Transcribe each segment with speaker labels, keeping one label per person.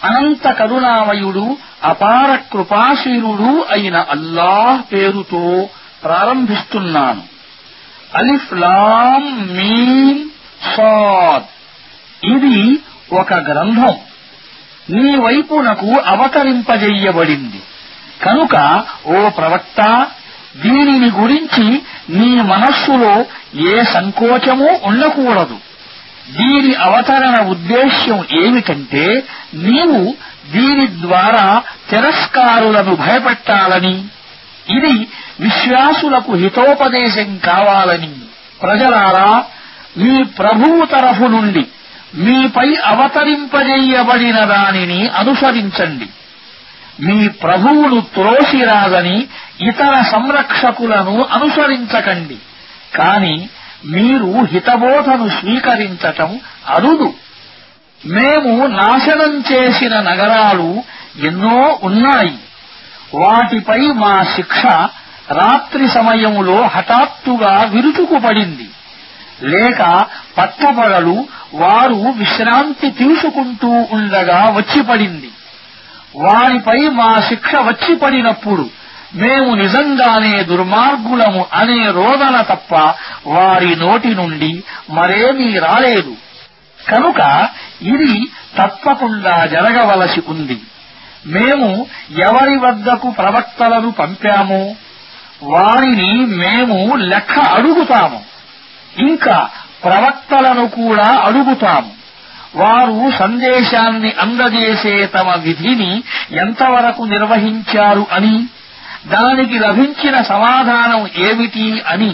Speaker 1: అనంత కరుణామయుడు అపార కృపాశీలుడు అయిన అల్లాహ్ పేరుతో ప్రారంభిస్తున్నాను అలిఫ్ లాం మీన్ సాద్ ఇది ఒక గ్రంథం నీ వైపునకు అవతరింపజెయ్యబడింది కనుక ఓ ప్రవక్త దీనిని గురించి నీ మనస్సులో ఏ సంకోచమూ ఉండకూడదు దీని అవతరణ ఉద్దేశ్యం ఏమిటంటే నీవు దీని ద్వారా తిరస్కారులను భయపెట్టాలని ఇది విశ్వాసులకు హితోపదేశం కావాలని ప్రజలారా మీ ప్రభువు తరఫు నుండి మీపై అవతరింపజేయబడిన దానిని అనుసరించండి మీ ప్రభువును త్రోసిరాదని ఇతర సంరక్షకులను అనుసరించకండి కాని మీరు హితబోధను స్వీకరించటం అరుదు మేము నాశనం చేసిన నగరాలు ఎన్నో ఉన్నాయి వాటిపై మా శిక్ష రాత్రి సమయంలో హఠాత్తుగా విరుచుకుపడింది లేక పట్టపగలు వారు విశ్రాంతి తీసుకుంటూ ఉండగా వచ్చిపడింది వారిపై మా శిక్ష వచ్చిపడినప్పుడు మేము నిజంగానే దుర్మార్గులము అనే రోదన తప్ప వారి నోటి నుండి మరేమీ రాలేదు కనుక ఇది తప్పకుండా జరగవలసి ఉంది మేము ఎవరి వద్దకు ప్రవక్తలను పంపామో వారిని మేము లెక్క అడుగుతాము ఇంకా ప్రవక్తలను కూడా అడుగుతాము వారు సందేశాన్ని అందజేసే తమ విధిని ఎంతవరకు నిర్వహించారు అని దానికి లభించిన సమాధానం ఏమిటి అని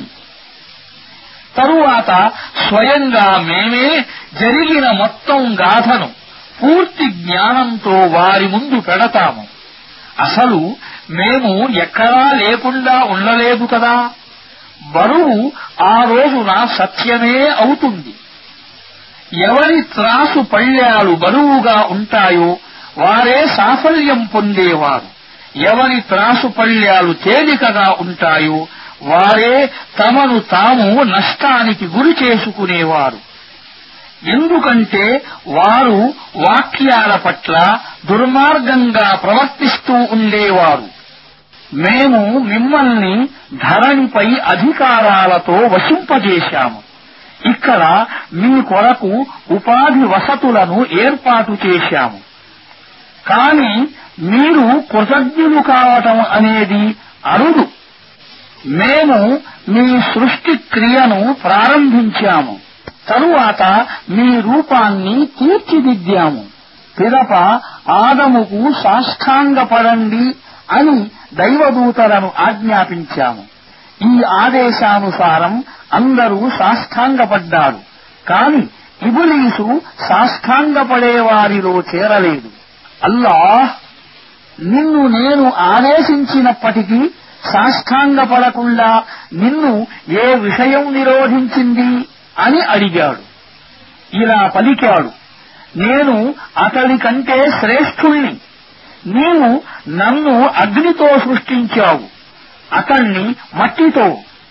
Speaker 1: తరువాత స్వయంగా మేమే జరిగిన మొత్తం గాథను పూర్తి జ్ఞానంతో వారి ముందు పెడతాము అసలు మేము ఎక్కడా లేకుండా ఉండలేదు కదా బరువు ఆ రోజున సత్యమే అవుతుంది ఎవరి త్రాసు పళ్ళ్యాలు బరువుగా ఉంటాయో వారే సాఫల్యం పొందేవారు ఎవరి త్రాసు పళ్ళ్యాలు తేలికగా ఉంటాయో వారే తమను తాము నష్టానికి గురి చేసుకునేవారు ఎందుకంటే వారు వాక్యాల పట్ల దుర్మార్గంగా ప్రవర్తిస్తూ ఉండేవారు మేము మిమ్మల్ని ధరణిపై అధికారాలతో వశింపజేశాము ఇక్కడ మీ కొరకు ఉపాధి వసతులను ఏర్పాటు చేశాము కాని మీరు కృతజ్ఞులు కావటం అనేది అరుదు మేము మీ సృష్టి క్రియను ప్రారంభించాము తరువాత మీ రూపాన్ని తీర్చిదిద్దాము పిదప ఆదముకు సాష్టాంగపడండి అని దైవదూతలను ఆజ్ఞాపించాము ఈ ఆదేశానుసారం అందరూ సాష్టాంగపడ్డారు కాని ఇబులీసు సాష్టాంగపడే వారిలో చేరలేదు అల్లాహ్ నిన్ను నేను ఆదేశించినప్పటికీ సాష్టాంగపడకుండా నిన్ను ఏ విషయం నిరోధించింది అని అడిగాడు ఇలా పలికాడు నేను అతడి కంటే శ్రేష్ఠుణ్ణి నీవు నన్ను అగ్నితో సృష్టించావు అతణ్ణి మట్టితో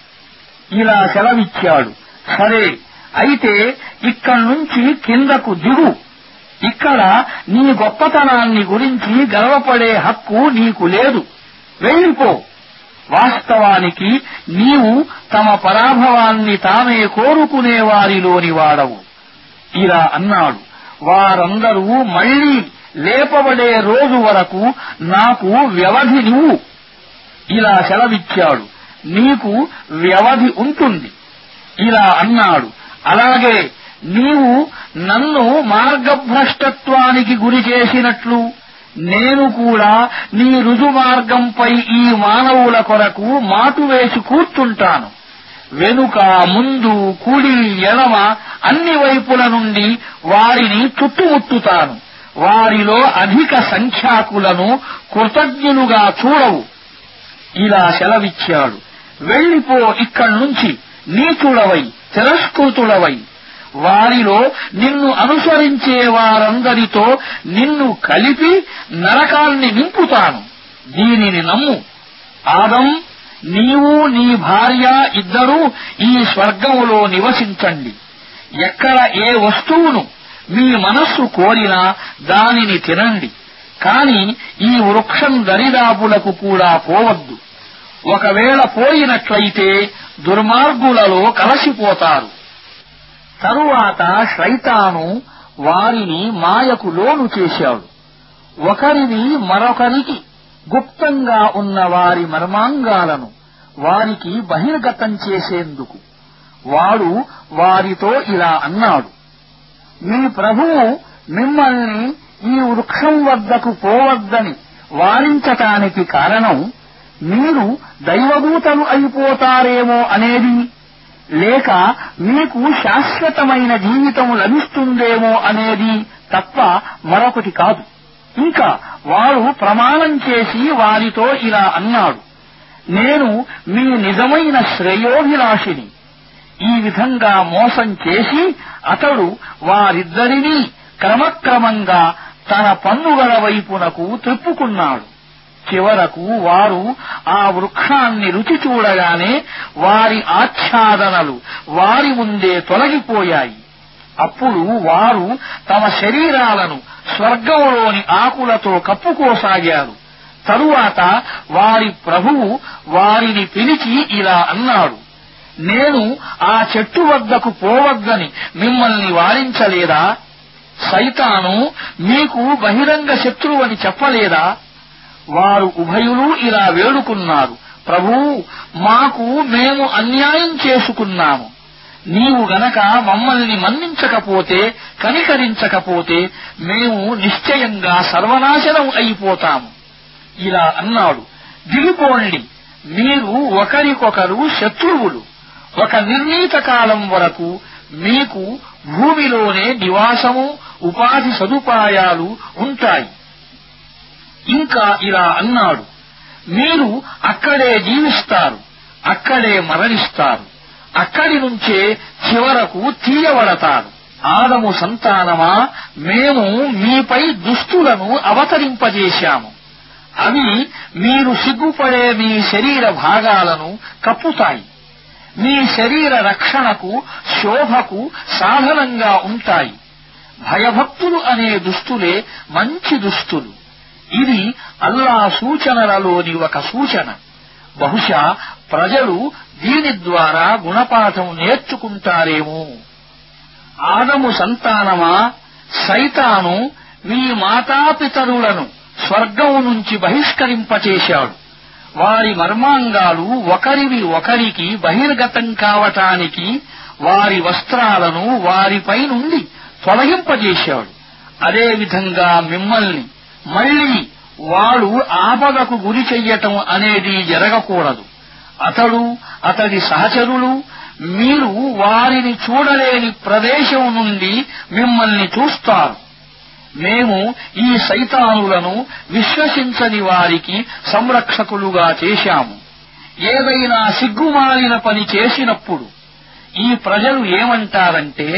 Speaker 1: ఇలా సెలవిచ్చాడు సరే అయితే ఇక్కడ్నుంచి కిందకు దిగు ఇక్కడ నీ గొప్పతనాన్ని గురించి గర్వపడే హక్కు నీకు లేదు వెళ్ళిపో వాస్తవానికి నీవు తమ పరాభవాన్ని తామే కోరుకునే వారిలోని వాడవు ఇలా అన్నాడు వారందరూ మళ్లీ లేపబడే రోజు వరకు నాకు వ్యవధి నువ్వు ఇలా సెలవిచ్చాడు నీకు వ్యవధి ఉంటుంది ఇలా అన్నాడు అలాగే నీవు నన్ను మార్గభ్రష్టత్వానికి గురి చేసినట్లు నేను కూడా నీ రుజుమార్గంపై ఈ మానవుల కొరకు మాటు వేసి కూర్చుంటాను వెనుక ముందు కుడి ఎడమ అన్ని వైపుల నుండి వారిని చుట్టుముట్టుతాను వారిలో అధిక సంఖ్యాకులను కృతజ్ఞులుగా చూడవు ఇలా సెలవిచ్చాడు వెళ్ళిపో ఇక్కడ్నుంచి నీచుడవై తిరస్కృతుడవై వారిలో నిన్ను అనుసరించే వారందరితో నిన్ను కలిపి నరకాన్ని నింపుతాను దీనిని నమ్ము ఆదం నీవు నీ భార్య ఇద్దరూ ఈ స్వర్గములో నివసించండి ఎక్కడ ఏ వస్తువును మీ మనస్సు కోరినా దానిని తినండి కాని ఈ వృక్షం దరిదాపులకు కూడా పోవద్దు ఒకవేళ పోయినట్లయితే దుర్మార్గులలో కలసిపోతారు తరువాత శైతాను వారిని మాయకు లోను చేశాడు ఒకరిని మరొకరికి గుప్తంగా ఉన్న వారి మర్మాంగాలను వారికి బహిర్గతం చేసేందుకు వాడు వారితో ఇలా అన్నాడు మీ ప్రభువు మిమ్మల్ని ఈ వృక్షం వద్దకు పోవద్దని వారించటానికి కారణం మీరు దైవదూతలు అయిపోతారేమో అనేది లేక మీకు శాశ్వతమైన జీవితం లభిస్తుందేమో అనేది తప్ప మరొకటి కాదు ఇంకా వాడు ప్రమాణం చేసి వారితో ఇలా అన్నాడు నేను మీ నిజమైన శ్రేయోభిలాషిని ఈ విధంగా మోసం చేసి అతడు వారిద్దరినీ క్రమక్రమంగా తన పన్నుగల వైపునకు త్రిప్పుకున్నాడు చివరకు వారు ఆ వృక్షాన్ని రుచి చూడగానే వారి ఆచ్ఛాదనలు వారి ముందే తొలగిపోయాయి అప్పుడు వారు తమ శరీరాలను స్వర్గంలోని ఆకులతో కప్పుకోసాగారు తరువాత వారి ప్రభువు వారిని పిలిచి ఇలా అన్నాడు నేను ఆ చెట్టు వద్దకు పోవద్దని మిమ్మల్ని వారించలేదా సైతాను మీకు బహిరంగ శత్రువని చెప్పలేదా వారు ఉభయులు ఇలా వేడుకున్నారు ప్రభూ మాకు మేము అన్యాయం చేసుకున్నాము నీవు గనక మమ్మల్ని మన్నించకపోతే కనికరించకపోతే మేము నిశ్చయంగా సర్వనాశనం అయిపోతాము ఇలా అన్నాడు దిగిపోండి మీరు ఒకరికొకరు శత్రువులు ఒక నిర్ణీత కాలం వరకు మీకు భూమిలోనే నివాసము ఉపాధి సదుపాయాలు ఉంటాయి ఇంకా ఇలా అన్నాడు మీరు అక్కడే జీవిస్తారు అక్కడే మరణిస్తారు అక్కడి నుంచే చివరకు తీయబడతారు ఆదము సంతానమా మేము మీపై దుస్తులను అవతరింపజేశాము అవి మీరు సిగ్గుపడే మీ శరీర భాగాలను కప్పుతాయి మీ శరీర రక్షణకు శోభకు సాధనంగా ఉంటాయి భయభక్తులు అనే దుస్తులే మంచి దుస్తులు ఇది అల్లా సూచనలలోని ఒక సూచన బహుశా ప్రజలు దీని ద్వారా గుణపాఠం నేర్చుకుంటారేమో ఆదము సంతానమా సైతాను మీ మాతాపితరులను స్వర్గం నుంచి బహిష్కరింపచేశాడు వారి మర్మాంగాలు ఒకరివి ఒకరికి బహిర్గతం కావటానికి వారి వస్త్రాలను వారిపై నుండి తొలగింపజేశాడు అదేవిధంగా మిమ్మల్ని మళ్లీ వాడు ఆపదకు గురి చెయ్యటం అనేది జరగకూడదు అతడు అతడి సహచరులు మీరు వారిని చూడలేని ప్రదేశం నుండి మిమ్మల్ని చూస్తారు మేము ఈ సైతానులను విశ్వసించని వారికి సంరక్షకులుగా చేశాము ఏదైనా సిగ్గుమాలిన పని చేసినప్పుడు ఈ ప్రజలు ఏమంటారంటే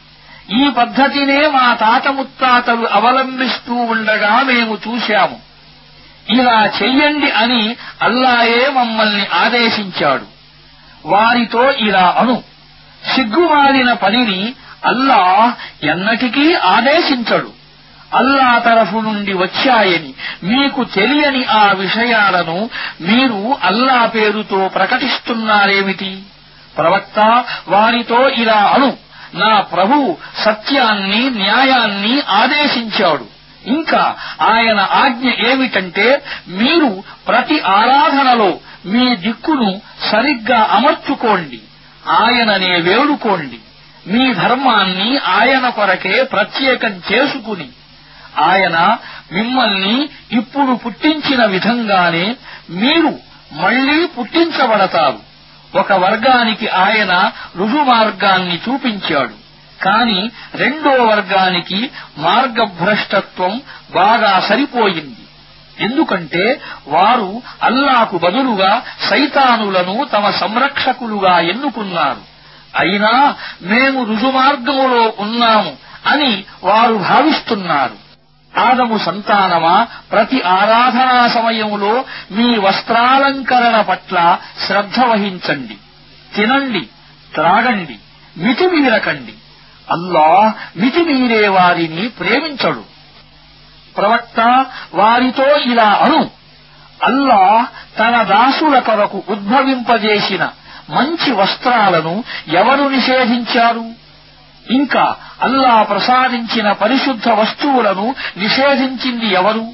Speaker 1: ఈ పద్ధతినే మా తాత ముత్తాతలు అవలంబిస్తూ ఉండగా మేము చూశాము ఇలా చెయ్యండి అని అల్లాయే మమ్మల్ని ఆదేశించాడు వారితో ఇలా అను సిగ్గుమాలిన పనిని అల్లా ఎన్నటికీ ఆదేశించడు అల్లా తరఫు నుండి వచ్చాయని మీకు తెలియని ఆ విషయాలను మీరు అల్లా పేరుతో ప్రకటిస్తున్నారేమిటి ప్రవక్త వారితో ఇలా అను నా ప్రభు సత్యాన్ని న్యాయాన్ని ఆదేశించాడు ఇంకా ఆయన ఆజ్ఞ ఏమిటంటే మీరు ప్రతి ఆరాధనలో మీ దిక్కును సరిగ్గా అమర్చుకోండి ఆయననే వేడుకోండి మీ ధర్మాన్ని ఆయన కొరకే ప్రత్యేకం చేసుకుని ఆయన మిమ్మల్ని ఇప్పుడు పుట్టించిన విధంగానే మీరు మళ్లీ పుట్టించబడతారు ఒక వర్గానికి ఆయన రుజుమార్గాన్ని చూపించాడు కాని రెండో వర్గానికి మార్గభ్రష్టత్వం బాగా సరిపోయింది ఎందుకంటే వారు అల్లాకు బదులుగా సైతానులను తమ సంరక్షకులుగా ఎన్నుకున్నారు అయినా మేము రుజుమార్గములో ఉన్నాము అని వారు భావిస్తున్నారు ఆదము సంతానమా ప్రతి ఆరాధనా సమయంలో మీ వస్త్రాలంకరణ పట్ల శ్రద్ధ వహించండి తినండి త్రాగండి మితిమీరకండి అల్లాహ్ మితిమీరే వారిని ప్రేమించడు ప్రవక్త వారితో ఇలా అను అల్లాహ్ తన దాసుల కొరకు ఉద్భవింపజేసిన మంచి వస్త్రాలను ఎవరు నిషేధించారు ఇంకా అల్లా ప్రసాదించిన పరిశుద్ధ వస్తువులను నిషేధించింది ఎవరు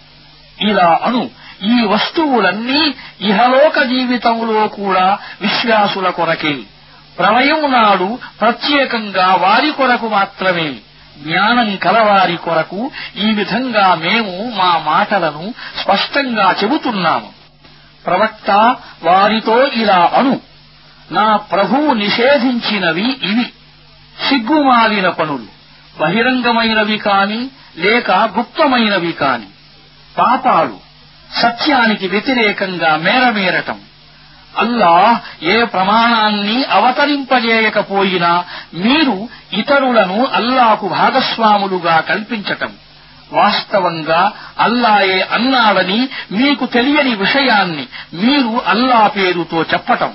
Speaker 1: ఇలా అను ఈ వస్తువులన్నీ ఇహలోక జీవితంలో కూడా విశ్వాసుల కొరకే ప్రళయం నాడు ప్రత్యేకంగా వారి కొరకు మాత్రమే జ్ఞానం కలవారి కొరకు ఈ విధంగా మేము మా మాటలను స్పష్టంగా చెబుతున్నాము ప్రవక్త వారితో ఇలా అను నా ప్రభువు నిషేధించినవి ఇవి సిగ్గుమాలిన పనులు బహిరంగమైనవి కాని లేక గుప్తమైనవి కాని పాపాలు సత్యానికి వ్యతిరేకంగా మేరమేరటం అల్లాహ్ ఏ ప్రమాణాన్ని అవతరింపజేయకపోయినా మీరు ఇతరులను అల్లాకు భాగస్వాములుగా కల్పించటం వాస్తవంగా అల్లాయే అన్నాడని మీకు తెలియని విషయాన్ని మీరు అల్లా పేరుతో చెప్పటం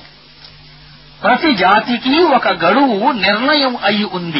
Speaker 1: ప్రతి జాతికి ఒక గడువు నిర్ణయం అయి ఉంది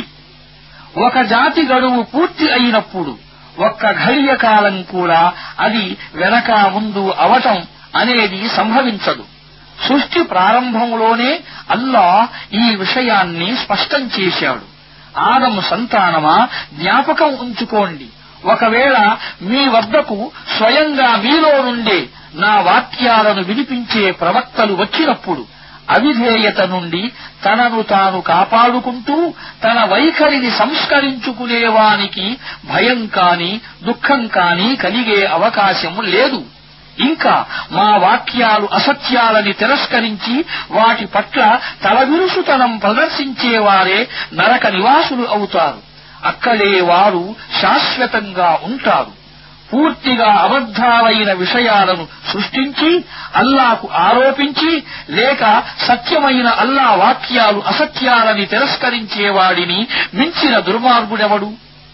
Speaker 1: ఒక జాతి గడువు పూర్తి అయినప్పుడు ఒక్క ఘడియ కాలం కూడా అది వెనక ముందు అవటం అనేది సంభవించదు సృష్టి ప్రారంభంలోనే అల్లా ఈ విషయాన్ని స్పష్టం చేశాడు ఆదము సంతానమా జ్ఞాపకం ఉంచుకోండి ఒకవేళ మీ వద్దకు స్వయంగా మీలో నుండే నా వాక్యాలను వినిపించే ప్రవక్తలు వచ్చినప్పుడు అవిధేయత నుండి తనను తాను కాపాడుకుంటూ తన వైఖరిని సంస్కరించుకునేవానికి భయం కాని దుఃఖం కాని కలిగే అవకాశం లేదు ఇంకా మా వాక్యాలు అసత్యాలని తిరస్కరించి వాటి పట్ల తలవిరుసుతనం ప్రదర్శించేవారే నరక నివాసులు అవుతారు అక్కడే వారు శాశ్వతంగా ఉంటారు పూర్తిగా అబద్ధాలైన విషయాలను సృష్టించి అల్లాకు ఆరోపించి లేక సత్యమైన అల్లా వాక్యాలు అసత్యాలని తిరస్కరించేవాడిని మించిన దుర్మార్గుడెవడు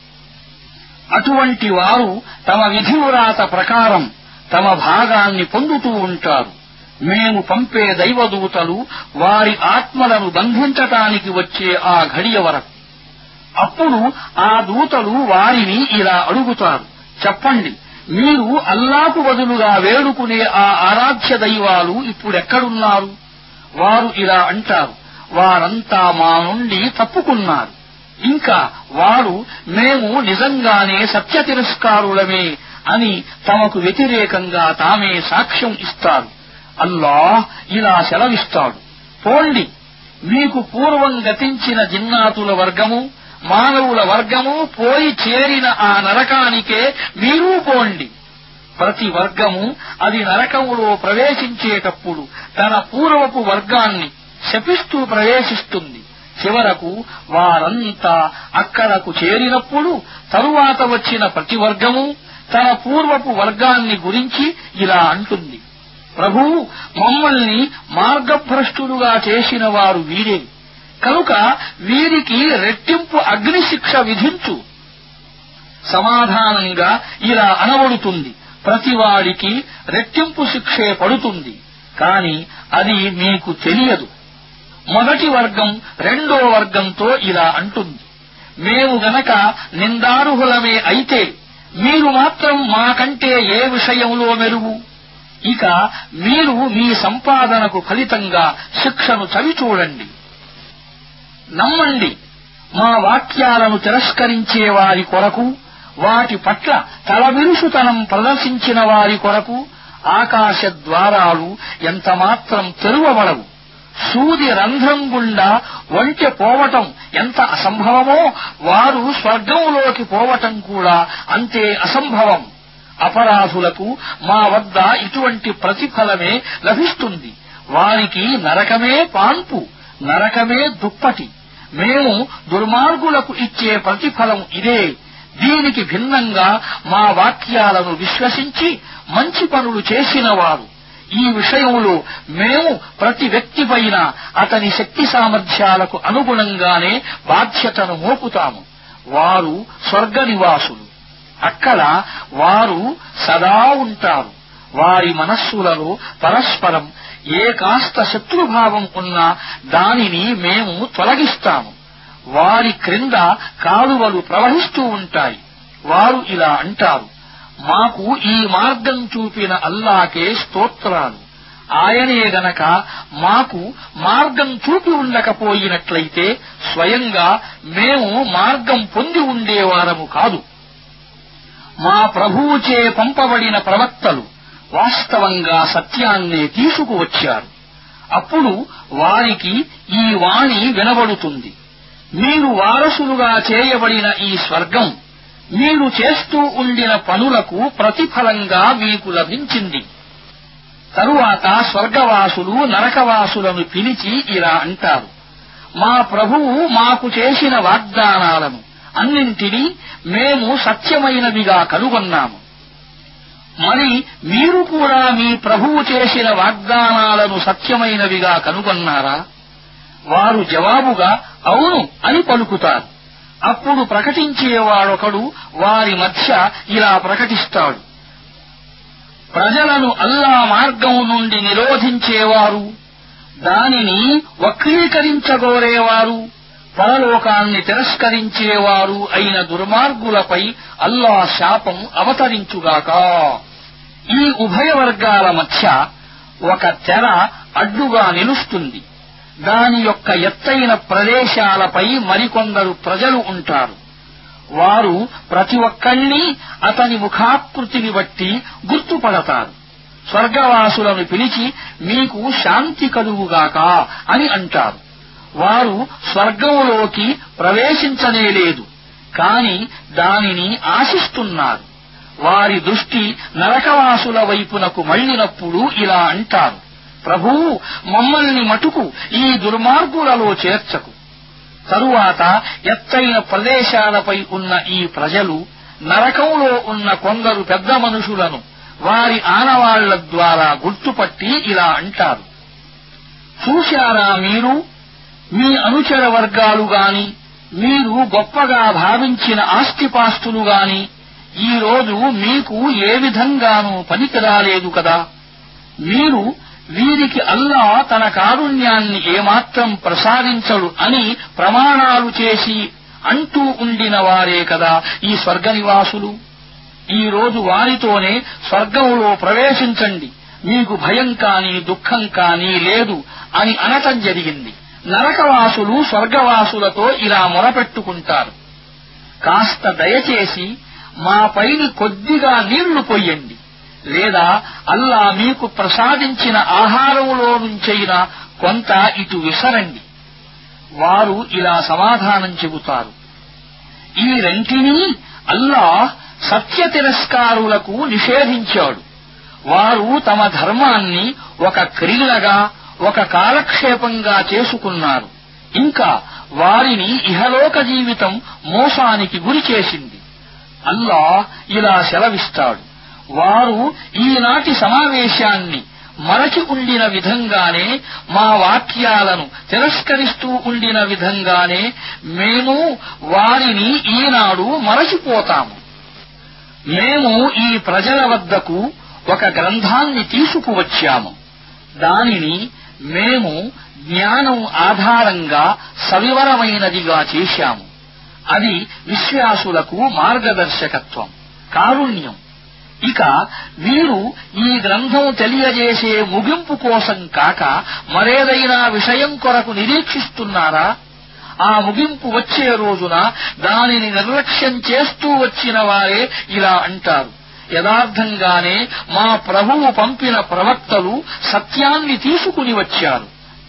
Speaker 1: అటువంటి వారు తమ విధివ్రాత ప్రకారం తమ భాగాన్ని పొందుతూ ఉంటారు మేము పంపే దైవదూతలు వారి ఆత్మలను బంధించటానికి వచ్చే ఆ ఘడియ వరకు అప్పుడు ఆ దూతలు వారిని ఇలా అడుగుతారు చెప్పండి మీరు అల్లాకు బదులుగా వేడుకునే ఆ ఆరాధ్య దైవాలు ఇప్పుడెక్కడున్నారు వారు ఇలా అంటారు వారంతా మా నుండి తప్పుకున్నారు ఇంకా వారు మేము నిజంగానే సత్య తిరస్కారులమే అని తమకు వ్యతిరేకంగా తామే సాక్ష్యం ఇస్తారు అల్లాహ్ ఇలా సెలవిస్తాడు పోండి మీకు పూర్వం గతించిన జిన్నాతుల వర్గము మానవుల వర్గము పోయి చేరిన ఆ నరకానికే మీరూ పోండి ప్రతి వర్గము అది నరకములో ప్రవేశించేటప్పుడు తన పూర్వపు వర్గాన్ని శపిస్తూ ప్రవేశిస్తుంది చివరకు వారంతా అక్కడకు చేరినప్పుడు తరువాత వచ్చిన ప్రతి వర్గము తన పూర్వపు వర్గాన్ని గురించి ఇలా అంటుంది ప్రభూ మమ్మల్ని మార్గభ్రష్టులుగా చేసిన వారు వీరే కనుక వీరికి రెట్టింపు అగ్నిశిక్ష విధించు సమాధానంగా ఇలా అనబడుతుంది ప్రతివాడికి రెట్టింపు శిక్షే పడుతుంది కాని అది మీకు తెలియదు మొదటి వర్గం రెండో వర్గంతో ఇలా అంటుంది మేము గనక నిందారుహులమే అయితే మీరు మాత్రం మాకంటే ఏ విషయంలో మెరుగు ఇక మీరు మీ సంపాదనకు ఫలితంగా శిక్షను చవిచూడండి నమ్మండి మా వాక్యాలను తిరస్కరించే వారి కొరకు వాటి పట్ల తలబిరుసుతనం ప్రదర్శించిన వారి కొరకు ఆకాశ ద్వారాలు ఎంతమాత్రం తెరువబడవు సూది రంధ్రం గుండా ఒంటె పోవటం ఎంత అసంభవమో వారు స్వర్గంలోకి పోవటం కూడా అంతే అసంభవం అపరాధులకు మా వద్ద ఇటువంటి ప్రతిఫలమే లభిస్తుంది వారికి నరకమే పాన్పు నరకమే దుప్పటి మేము దుర్మార్గులకు ఇచ్చే ప్రతిఫలం ఇదే దీనికి భిన్నంగా మా వాక్యాలను విశ్వసించి మంచి పనులు చేసిన వారు ఈ విషయంలో మేము ప్రతి వ్యక్తిపైన అతని శక్తి సామర్థ్యాలకు అనుగుణంగానే బాధ్యతను మోపుతాము వారు స్వర్గ నివాసులు అక్కడ వారు సదా ఉంటారు వారి మనస్సులలో పరస్పరం ఏ కాస్త శత్రుభావం ఉన్నా దానిని మేము తొలగిస్తాము వారి క్రింద కాలువలు ప్రవహిస్తూ ఉంటాయి వారు ఇలా అంటారు మాకు ఈ మార్గం చూపిన అల్లాకే స్తోత్రాలు ఆయనే గనక మాకు మార్గం చూపి ఉండకపోయినట్లయితే స్వయంగా మేము మార్గం పొంది ఉండేవారము కాదు మా ప్రభువుచే పంపబడిన ప్రవక్తలు వాస్తవంగా సత్యాన్నే తీసుకువచ్చారు అప్పుడు వారికి ఈ వాణి వినబడుతుంది మీరు వారసులుగా చేయబడిన ఈ స్వర్గం మీరు చేస్తూ ఉండిన పనులకు ప్రతిఫలంగా మీకు లభించింది తరువాత స్వర్గవాసులు నరకవాసులను పిలిచి ఇలా అంటారు మా ప్రభువు మాకు చేసిన వాగ్దానాలను అన్నింటినీ మేము సత్యమైనవిగా కనుగొన్నాము మరి మీరు కూడా మీ ప్రభువు చేసిన వాగ్దానాలను సత్యమైనవిగా కనుగొన్నారా వారు జవాబుగా అవును అని పలుకుతారు అప్పుడు ప్రకటించేవాడొకడు వారి మధ్య ఇలా ప్రకటిస్తాడు ప్రజలను అల్లా మార్గం నుండి నిరోధించేవారు దానిని వక్రీకరించగోరేవారు పరలోకాన్ని తిరస్కరించేవారు అయిన దుర్మార్గులపై అల్లా శాపం అవతరించుగాక ఈ ఉభయ వర్గాల మధ్య ఒక తెర అడ్డుగా నిలుస్తుంది దాని యొక్క ఎత్తైన ప్రదేశాలపై మరికొందరు ప్రజలు ఉంటారు వారు ప్రతి ఒక్కళ్ళీ అతని ముఖాకృతిని బట్టి గుర్తుపడతారు స్వర్గవాసులను పిలిచి మీకు శాంతి కలుగుగాక అని అంటారు వారు స్వర్గంలోకి ప్రవేశించనేలేదు కాని దానిని ఆశిస్తున్నారు వారి దృష్టి నరకవాసుల వైపునకు మళ్లినప్పుడు ఇలా అంటారు ప్రభువు మమ్మల్ని మటుకు ఈ దుర్మార్గులలో చేర్చకు తరువాత ఎత్తైన ప్రదేశాలపై ఉన్న ఈ ప్రజలు నరకంలో ఉన్న కొందరు పెద్ద మనుషులను వారి ఆనవాళ్ల ద్వారా గుర్తుపట్టి ఇలా అంటారు చూశారా మీరు మీ అనుచర వర్గాలు గాని మీరు గొప్పగా భావించిన ఆస్తిపాస్తులు గాని ఈ రోజు మీకు ఏ విధంగానూ పనికిరాలేదు కదా మీరు వీరికి అల్లా తన కారుణ్యాన్ని ఏమాత్రం ప్రసాదించడు అని ప్రమాణాలు చేసి అంటూ ఉండిన వారే కదా ఈ స్వర్గ నివాసులు ఈ రోజు వారితోనే స్వర్గంలో ప్రవేశించండి మీకు భయం కాని దుఃఖం కాని లేదు అని అనటం జరిగింది నరకవాసులు స్వర్గవాసులతో ఇలా మొరపెట్టుకుంటారు కాస్త దయచేసి మా పైని కొద్దిగా నీళ్లు పొయ్యండి లేదా అల్లా మీకు ప్రసాదించిన ఆహారంలో నుంచైనా కొంత ఇటు విసరండి వారు ఇలా సమాధానం చెబుతారు ఈ రెంటినీ అల్లా సత్య తిరస్కారులకు నిషేధించాడు వారు తమ ధర్మాన్ని ఒక క్రీడగా ఒక కాలక్షేపంగా చేసుకున్నారు ఇంకా వారిని ఇహలోక జీవితం మోసానికి గురి చేసింది అల్లా ఇలా సెలవిస్తాడు వారు ఈనాటి సమావేశాన్ని మరచి ఉండిన విధంగానే మా వాక్యాలను తిరస్కరిస్తూ ఉండిన విధంగానే మేము వారిని ఈనాడు మరచిపోతాము మేము ఈ ప్రజల వద్దకు ఒక గ్రంథాన్ని తీసుకువచ్చాము దానిని మేము జ్ఞానం ఆధారంగా సవివరమైనదిగా చేశాము అది విశ్వాసులకు మార్గదర్శకత్వం కారుణ్యం ఇక వీరు ఈ గ్రంథం తెలియజేసే ముగింపు కోసం కాక మరేదైనా విషయం కొరకు నిరీక్షిస్తున్నారా ఆ ముగింపు వచ్చే రోజున దానిని నిర్లక్ష్యం చేస్తూ వచ్చిన వారే ఇలా అంటారు యథార్థంగానే మా ప్రభువు పంపిన ప్రవక్తలు సత్యాన్ని తీసుకుని వచ్చారు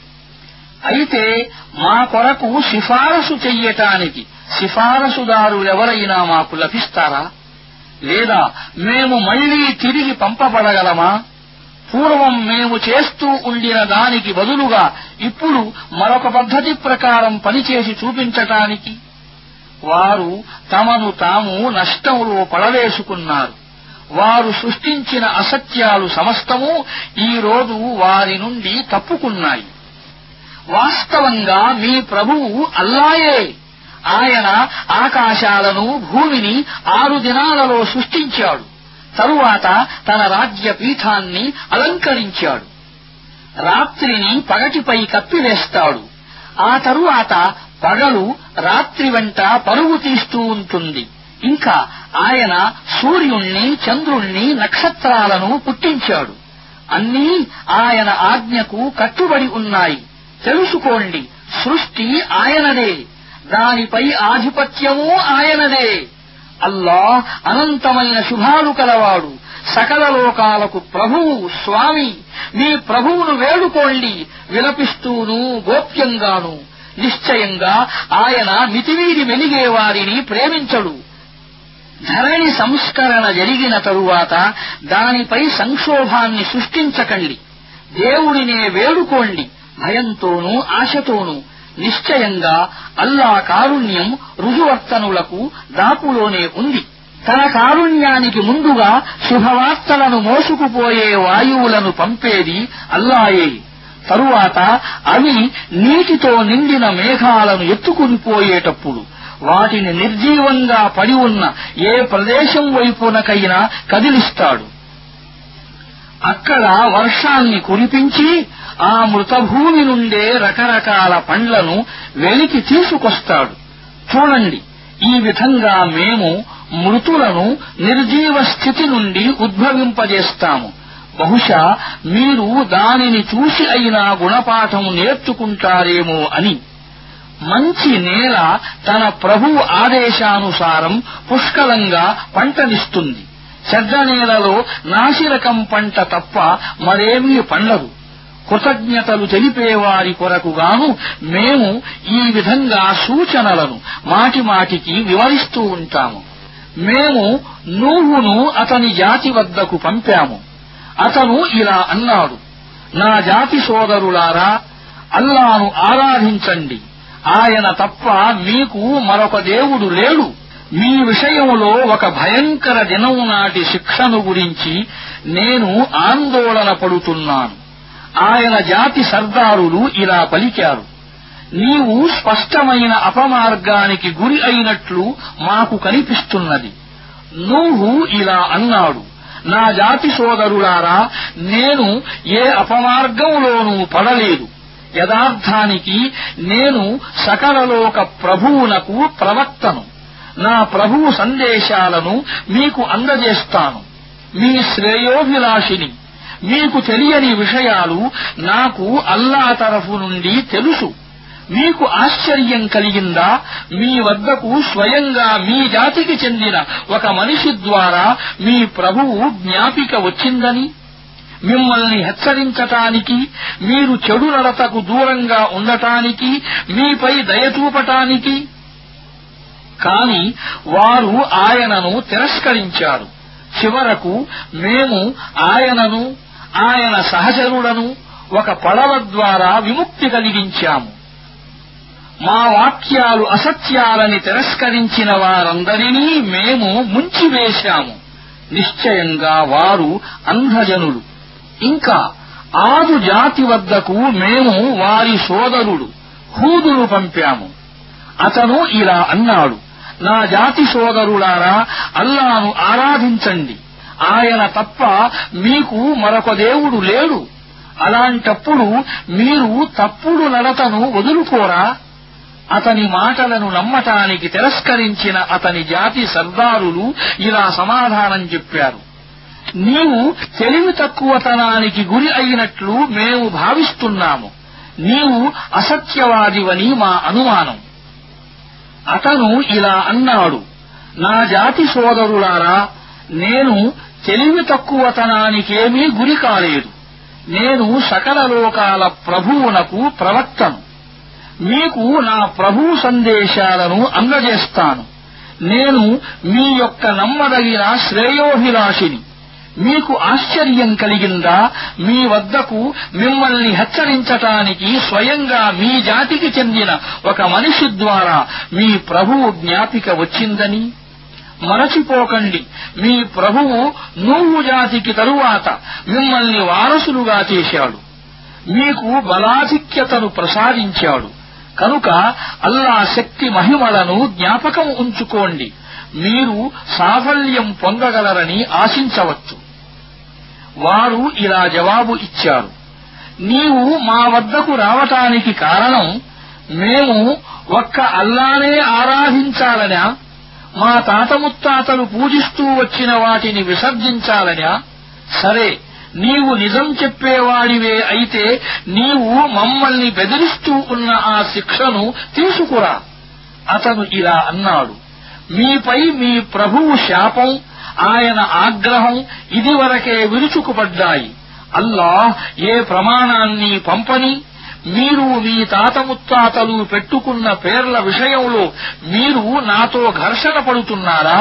Speaker 1: అయితే మా కొరకు సిఫారసు చెయ్యటానికి సిఫారసుదారులెవరైనా మాకు లభిస్తారా లేదా మేము మళ్లీ తిరిగి పంపబడగలమా పూర్వం మేము చేస్తూ ఉండిన దానికి బదులుగా ఇప్పుడు మరొక పద్ధతి ప్రకారం పనిచేసి చూపించటానికి వారు తమను తాము నష్టంలో పడవేసుకున్నారు వారు సృష్టించిన అసత్యాలు సమస్తము ఈ రోజు వారి నుండి తప్పుకున్నాయి వాస్తవంగా మీ ప్రభువు అల్లాయే ఆయన ఆకాశాలను భూమిని ఆరు దినాలలో సృష్టించాడు తరువాత తన రాజ్య పీఠాన్ని అలంకరించాడు రాత్రిని పగటిపై కప్పివేస్తాడు ఆ తరువాత పగలు రాత్రి వెంట పరుగు తీస్తూ ఉంటుంది ఇంకా ఆయన సూర్యుణ్ణి చంద్రుణ్ణి నక్షత్రాలను పుట్టించాడు అన్నీ ఆయన ఆజ్ఞకు కట్టుబడి ఉన్నాయి తెలుసుకోండి సృష్టి ఆయనదే దానిపై ఆధిపత్యమూ ఆయనదే అల్లాహ్ అనంతమైన శుభాలు కలవాడు సకల లోకాలకు ప్రభువు స్వామి మీ ప్రభువును వేడుకోండి విలపిస్తూను గోప్యంగాను నిశ్చయంగా ఆయన మితిమీరి మెలిగే వారిని ప్రేమించడు ధరణి సంస్కరణ జరిగిన తరువాత దానిపై సంక్షోభాన్ని సృష్టించకండి దేవుడినే వేడుకోండి భయంతోనూ ఆశతోనూ నిశ్చయంగా అల్లా కారుణ్యం రుజువర్తనులకు దాపులోనే ఉంది తన కారుణ్యానికి ముందుగా శుభవార్తలను మోసుకుపోయే వాయువులను పంపేది అల్లాయే తరువాత అవి నీటితో నిండిన మేఘాలను ఎత్తుకునిపోయేటప్పుడు వాటిని నిర్జీవంగా పడి ఉన్న ఏ ప్రదేశం వైపునకైనా కదిలిస్తాడు అక్కడ వర్షాన్ని కురిపించి ఆ మృతభూమి నుండే రకరకాల పండ్లను వెలికి తీసుకొస్తాడు చూడండి ఈ విధంగా మేము మృతులను నిర్జీవ స్థితి నుండి ఉద్భవింపజేస్తాము బహుశా మీరు దానిని చూసి అయినా గుణపాఠం నేర్చుకుంటారేమో అని మంచి నేల తన ప్రభువు ఆదేశానుసారం పుష్కలంగా పంటనిస్తుంది చెడ్డ నేలలో నాసిరకం పంట తప్ప మరేమీ పండదు కృతజ్ఞతలు తెలిపేవారి కొరకుగాను మేము ఈ విధంగా సూచనలను మాటిమాటికి వివరిస్తూ ఉంటాము మేము నూహును అతని జాతి వద్దకు పంపాము అతను ఇలా అన్నాడు నా జాతి సోదరులారా అల్లాను ఆరాధించండి ఆయన తప్ప మీకు మరొక దేవుడు లేడు మీ విషయంలో ఒక భయంకర దినం నాటి శిక్షను గురించి నేను ఆందోళన పడుతున్నాను ఆయన జాతి సర్దారులు ఇలా పలికారు నీవు స్పష్టమైన అపమార్గానికి గురి అయినట్లు మాకు కనిపిస్తున్నది నువ్వు ఇలా అన్నాడు నా జాతి సోదరులారా నేను ఏ అపమార్గంలోనూ పడలేదు యథార్థానికి నేను సకలలోక ప్రభువునకు ప్రవక్తను నా ప్రభువు సందేశాలను మీకు అందజేస్తాను మీ శ్రేయోభిలాషిని మీకు తెలియని విషయాలు నాకు అల్లా తరఫు నుండి తెలుసు మీకు ఆశ్చర్యం కలిగిందా మీ వద్దకు స్వయంగా మీ జాతికి చెందిన ఒక మనిషి ద్వారా మీ ప్రభువు జ్ఞాపిక వచ్చిందని మిమ్మల్ని హెచ్చరించటానికి మీరు చెడు నడతకు దూరంగా ఉండటానికి మీపై దయచూపటానికి కాని వారు ఆయనను తిరస్కరించారు చివరకు మేము ఆయనను ఆయన సహచరులను ఒక పడవ ద్వారా విముక్తి కలిగించాము మా వాక్యాలు అసత్యాలని తిరస్కరించిన వారందరినీ మేము ముంచివేశాము నిశ్చయంగా వారు అంధజనులు ఇంకా ఆదు జాతి వద్దకు మేము వారి సోదరుడు హూదును పంపాము అతను ఇలా అన్నాడు నా జాతి సోదరులారా అల్లాను ఆరాధించండి ఆయన తప్ప మీకు మరొక దేవుడు లేడు అలాంటప్పుడు మీరు తప్పుడు నడతను వదులుకోరా అతని మాటలను నమ్మటానికి తిరస్కరించిన అతని జాతి సర్దారులు ఇలా సమాధానం చెప్పారు నీవు తెలివి తక్కువతనానికి గురి అయినట్లు మేము భావిస్తున్నాము నీవు అసత్యవాదివని మా అనుమానం అతను ఇలా అన్నాడు నా జాతి సోదరులారా నేను తెలివి తక్కువతనానికేమీ గురి కాలేదు నేను సకల లోకాల ప్రభువునకు ప్రవక్తను మీకు నా ప్రభువు సందేశాలను అందజేస్తాను నేను మీ యొక్క నమ్మదగిన శ్రేయోభిలాషిని మీకు ఆశ్చర్యం కలిగిందా మీ వద్దకు మిమ్మల్ని హెచ్చరించటానికి స్వయంగా మీ జాతికి చెందిన ఒక మనిషి ద్వారా మీ ప్రభువు జ్ఞాపిక వచ్చిందని మరచిపోకండి మీ ప్రభువు నువ్వు జాతికి తరువాత మిమ్మల్ని వారసులుగా చేశాడు మీకు బలాధిక్యతను ప్రసాదించాడు కనుక అల్లా శక్తి మహిమలను జ్ఞాపకం ఉంచుకోండి మీరు సాఫల్యం పొందగలరని ఆశించవచ్చు వారు ఇలా జవాబు ఇచ్చారు నీవు మా వద్దకు రావటానికి కారణం మేము ఒక్క అల్లానే ఆరాధించాలనా మా తాత ముత్తాతలు పూజిస్తూ వచ్చిన వాటిని విసర్జించాలనా సరే నీవు నిజం చెప్పేవాడివే అయితే నీవు మమ్మల్ని బెదిరిస్తూ ఉన్న ఆ శిక్షను తీసుకురా అతను ఇలా అన్నాడు మీపై మీ ప్రభువు శాపం ఆయన ఆగ్రహం ఇదివరకే విరుచుకుపడ్డాయి అల్లాహ్ ఏ ప్రమాణాన్ని పంపని మీరు మీ తాత ముత్తాతలు పెట్టుకున్న పేర్ల విషయంలో మీరు నాతో ఘర్షణ పడుతున్నారా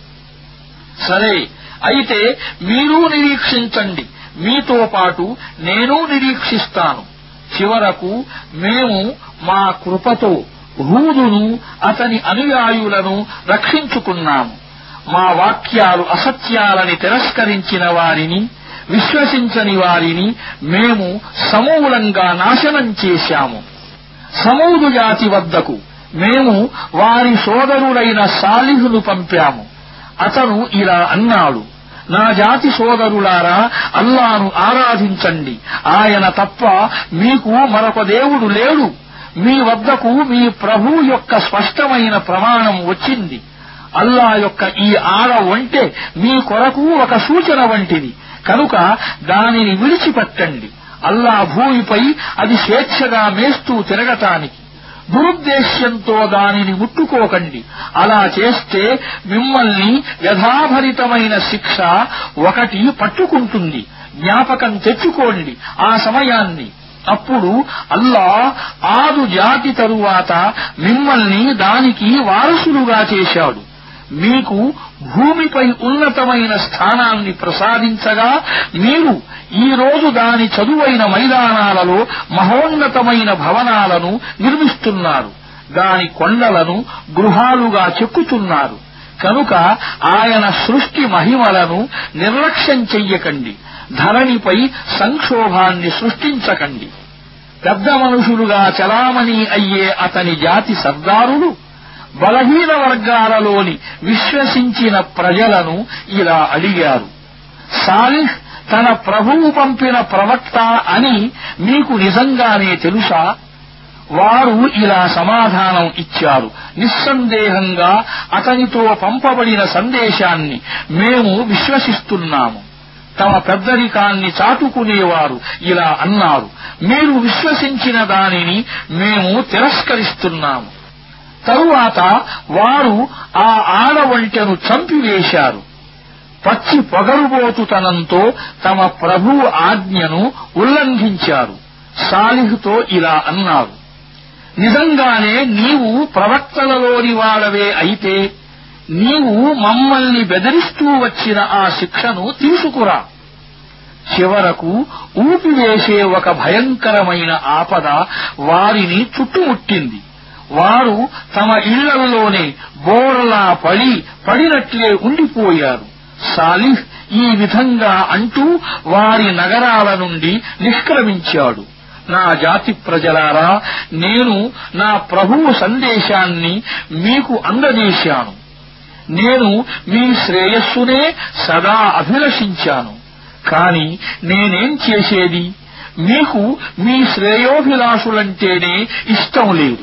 Speaker 1: సరే అయితే మీరు నిరీక్షించండి మీతో పాటు నేను నిరీక్షిస్తాను చివరకు మేము మా కృపతో హూదును అతని అనుయాయులను రక్షించుకున్నాము మా వాక్యాలు అసత్యాలని తిరస్కరించిన వారిని విశ్వసించని వారిని మేము సమూలంగా నాశనం చేశాము సమూదు జాతి వద్దకు మేము వారి సోదరుడైన సాలిహును పంపాము అతను ఇలా అన్నాడు నా జాతి సోదరులారా అల్లాను ఆరాధించండి ఆయన తప్ప మీకు మరొక దేవుడు లేడు మీ వద్దకు మీ ప్రభు యొక్క స్పష్టమైన ప్రమాణం వచ్చింది అల్లా యొక్క ఈ ఆడ ఒంటె మీ కొరకు ఒక సూచన వంటిది కనుక దానిని విడిచిపెట్టండి అల్లా భూమిపై అది స్వేచ్ఛగా మేస్తూ తిరగటానికి దురుద్దేశ్యంతో దానిని ముట్టుకోకండి అలా చేస్తే మిమ్మల్ని వ్యధాభరితమైన శిక్ష ఒకటి పట్టుకుంటుంది జ్ఞాపకం తెచ్చుకోండి ఆ సమయాన్ని అప్పుడు అల్లా ఆదు జాతి తరువాత మిమ్మల్ని దానికి వారసులుగా చేశాడు మీకు భూమిపై ఉన్నతమైన స్థానాన్ని ప్రసాదించగా మీరు ఈ రోజు దాని చదువైన మైదానాలలో మహోన్నతమైన భవనాలను నిర్మిస్తున్నారు దాని కొండలను గృహాలుగా చెక్కుతున్నారు కనుక ఆయన సృష్టి మహిమలను నిర్లక్ష్యం చెయ్యకండి ధరణిపై సంక్షోభాన్ని సృష్టించకండి పెద్ద మనుషులుగా చలామణి అయ్యే అతని జాతి సర్దారులు బలహీన వర్గాలలోని విశ్వసించిన ప్రజలను ఇలా అడిగారు సాలిహ్ తన ప్రభువు పంపిన ప్రవక్త అని మీకు నిజంగానే తెలుసా వారు ఇలా సమాధానం ఇచ్చారు నిస్సందేహంగా అతనితో పంపబడిన సందేశాన్ని మేము విశ్వసిస్తున్నాము తమ పెద్దరికాన్ని చాటుకునేవారు ఇలా అన్నారు మీరు విశ్వసించిన దానిని మేము తిరస్కరిస్తున్నాము తరువాత వారు ఆ ఆడవంటెను చంపివేశారు పచ్చి పొగరుబోతుతనంతో తమ ప్రభువు ఆజ్ఞను ఉల్లంఘించారు సాలిహుతో ఇలా అన్నారు నిజంగానే నీవు ప్రవక్తలలోని వాడవే అయితే నీవు మమ్మల్ని బెదిరిస్తూ వచ్చిన ఆ శిక్షను తీసుకురా చివరకు ఊపివేసే ఒక భయంకరమైన ఆపద వారిని చుట్టుముట్టింది వారు తమ ఇళ్లలోనే బోర్లా పడి పడినట్లే ఉండిపోయారు సాలిహ్ ఈ విధంగా అంటూ వారి నగరాల నుండి నిష్క్రమించాడు నా జాతి ప్రజలారా నేను నా ప్రభువు సందేశాన్ని మీకు అందజేశాను నేను మీ శ్రేయస్సునే సదా అభిలషించాను కాని నేనేం చేసేది మీకు మీ శ్రేయోభిలాషులంటేనే ఇష్టం లేదు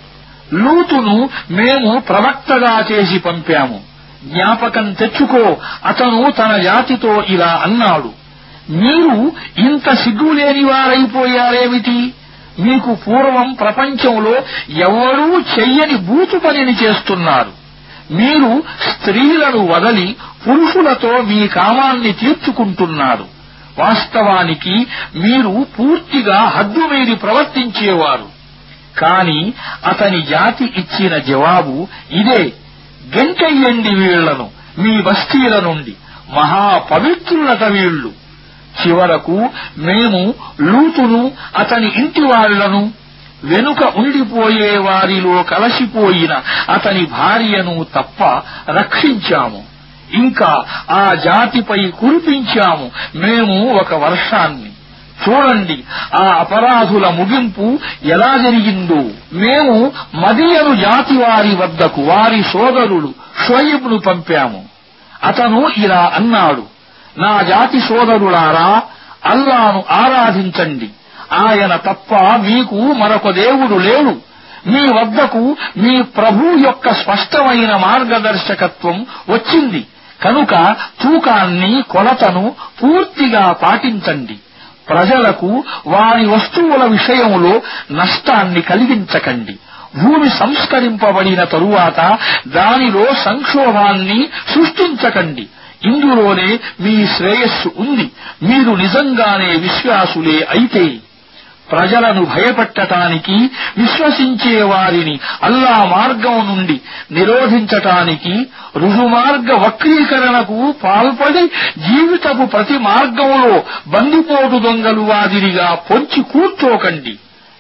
Speaker 1: లూతును మేము ప్రవక్తగా చేసి పంపాము జ్ఞాపకం తెచ్చుకో అతను తన జాతితో ఇలా అన్నాడు మీరు ఇంత సిగ్గులేని వారైపోయారేమిటి మీకు పూర్వం ప్రపంచంలో ఎవరూ చెయ్యని బూతు పనిని చేస్తున్నారు మీరు స్త్రీలను వదలి పురుషులతో మీ కామాన్ని తీర్చుకుంటున్నారు వాస్తవానికి మీరు పూర్తిగా హద్దుమీరి ప్రవర్తించేవారు కాని అతని జాతి ఇచ్చిన జవాబు ఇదే గెంటయ్యండి వీళ్లను మీ బస్తీల నుండి మహాపవిత్రులట వీళ్లు చివరకు మేము లూతును అతని ఇంటి వాళ్లను వెనుక ఉండిపోయే వారిలో కలసిపోయిన అతని భార్యను తప్ప రక్షించాము ఇంకా ఆ జాతిపై కురిపించాము మేము ఒక వర్షాన్ని చూడండి ఆ అపరాధుల ముగింపు ఎలా జరిగిందో మేము మదియను జాతి వారి వద్దకు వారి సోదరుడు షోయిబ్ను పంపాము అతను ఇలా అన్నాడు నా జాతి సోదరులారా అల్లాను ఆరాధించండి ఆయన తప్ప మీకు మరొక దేవుడు లేడు మీ వద్దకు మీ ప్రభు యొక్క స్పష్టమైన మార్గదర్శకత్వం వచ్చింది కనుక తూకాన్ని కొలతను పూర్తిగా పాటించండి ప్రజలకు వారి వస్తువుల విషయంలో నష్టాన్ని కలిగించకండి భూమి సంస్కరింపబడిన తరువాత దానిలో సంక్షోభాన్ని సృష్టించకండి ఇందులోనే మీ శ్రేయస్సు ఉంది మీరు నిజంగానే విశ్వాసులే అయితే ప్రజలను భయపెట్టటానికి విశ్వసించే వారిని అల్లా మార్గం నుండి నిరోధించటానికి రుజుమార్గ వక్రీకరణకు పాల్పడి జీవితపు ప్రతి మార్గంలో బందిపోటు దొంగలు వాదిరిగా పొంచి కూర్చోకండి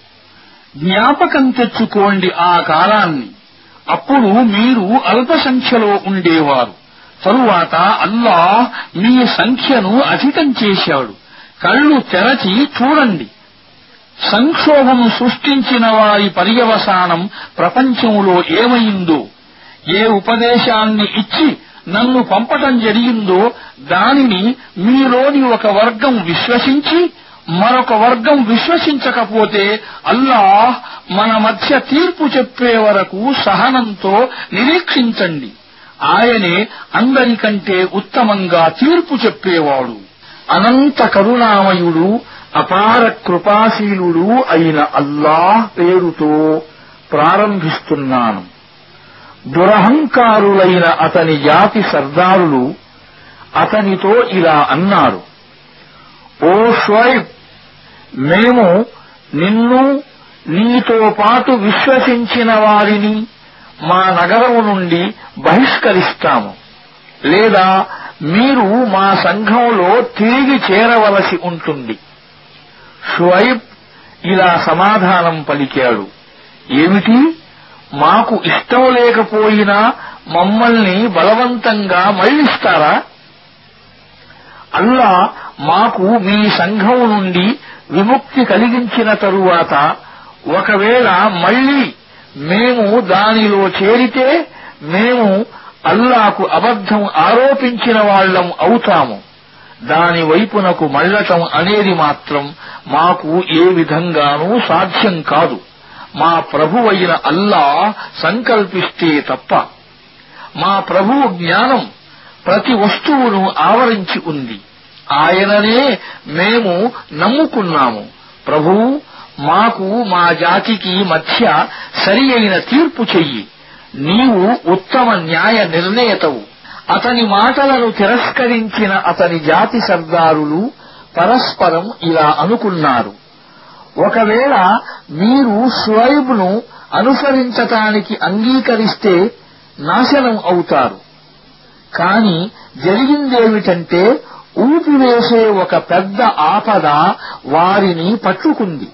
Speaker 1: జ్ఞాపకం తెచ్చుకోండి ఆ కాలాన్ని అప్పుడు మీరు అల్ప సంఖ్యలో ఉండేవారు తరువాత అల్లాహ్ మీ సంఖ్యను అధికం చేశాడు కళ్ళు తెరచి చూడండి సంక్షోభము సృష్టించిన వారి పర్యవసానం ప్రపంచంలో ఏమైందో ఏ ఉపదేశాన్ని ఇచ్చి నన్ను పంపటం జరిగిందో దానిని మీలోని ఒక వర్గం విశ్వసించి మరొక వర్గం విశ్వసించకపోతే అల్లాహ్ మన మధ్య తీర్పు చెప్పే వరకు సహనంతో నిరీక్షించండి ఆయనే అందరికంటే ఉత్తమంగా తీర్పు చెప్పేవాడు అనంత కరుణామయుడు అపార కృపాశీలుడు అయిన అల్లాహ్ పేరుతో ప్రారంభిస్తున్నాను దురహంకారులైన అతని జాతి సర్దారులు అతనితో ఇలా అన్నారు ఓ షోయిబ్ మేము నిన్ను నీతో పాటు విశ్వసించిన వారిని మా నగరం నుండి బహిష్కరిస్తాము లేదా మీరు మా సంఘంలో తిరిగి చేరవలసి ఉంటుంది షుఐబ్ ఇలా సమాధానం పలికాడు ఏమిటి మాకు ఇష్టం లేకపోయినా మమ్మల్ని బలవంతంగా మళ్లిస్తారా అల్లా మాకు మీ సంఘం నుండి విముక్తి కలిగించిన తరువాత ఒకవేళ మళ్లీ మేము దానిలో చేరితే మేము అల్లాకు అబద్ధం ఆరోపించిన వాళ్లం అవుతాము దాని వైపునకు మళ్లటం అనేది మాత్రం మాకు ఏ విధంగానూ సాధ్యం కాదు మా ప్రభువైన అల్లా సంకల్పిస్తే తప్ప మా ప్రభువు జ్ఞానం ప్రతి వస్తువును ఆవరించి ఉంది ఆయననే మేము నమ్ముకున్నాము ప్రభువు మాకు మా జాతికి మధ్య సరి అయిన తీర్పు చెయ్యి నీవు ఉత్తమ న్యాయ నిర్ణేతవు అతని మాటలను తిరస్కరించిన అతని జాతి సర్దారులు పరస్పరం ఇలా అనుకున్నారు ఒకవేళ మీరు షువైబ్ను అనుసరించటానికి అంగీకరిస్తే నాశనం అవుతారు కాని జరిగిందేమిటంటే ఊపివేసే ఒక పెద్ద ఆపద వారిని పట్టుకుంది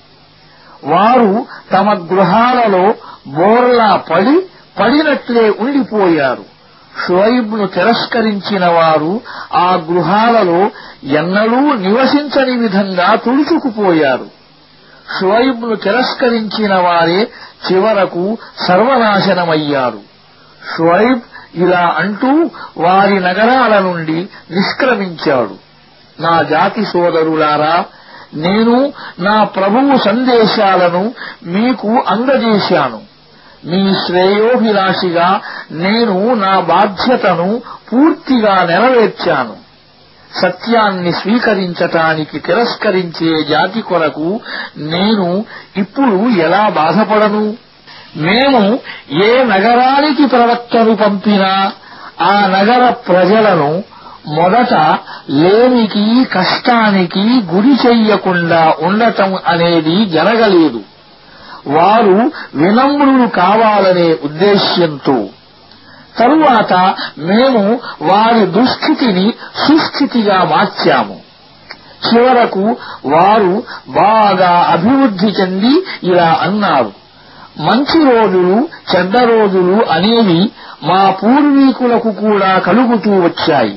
Speaker 1: వారు తమ గృహాలలో బోర్లా పడి పడినట్లే ఉండిపోయారు షువైబ్ను తిరస్కరించిన వారు ఆ గృహాలలో ఎన్నడూ నివసించని విధంగా తుడుచుకుపోయారు షువైబ్ను తిరస్కరించిన వారే చివరకు సర్వనాశనమయ్యారు షువైబ్ ఇలా అంటూ వారి నగరాల నుండి నిష్క్రమించాడు నా జాతి సోదరులారా నేను నా ప్రభువు సందేశాలను మీకు అందజేశాను మీ శ్రేయోభిలాషిగా నేను నా బాధ్యతను పూర్తిగా నెరవేర్చాను సత్యాన్ని స్వీకరించటానికి తిరస్కరించే జాతి కొరకు నేను ఇప్పుడు ఎలా బాధపడను మేము ఏ నగరానికి ప్రవక్తను పంపినా ఆ నగర ప్రజలను మొదట లేమికి కష్టానికి గురి చెయ్యకుండా ఉండటం అనేది జరగలేదు వారు వినమ్రులు కావాలనే ఉద్దేశ్యంతో తరువాత మేము వారి దుస్థితిని సుస్థితిగా మార్చాము చివరకు వారు బాగా అభివృద్ధి చెంది ఇలా అన్నారు మంచి రోజులు చెడ్డ రోజులు అనేవి మా పూర్వీకులకు కూడా కలుగుతూ వచ్చాయి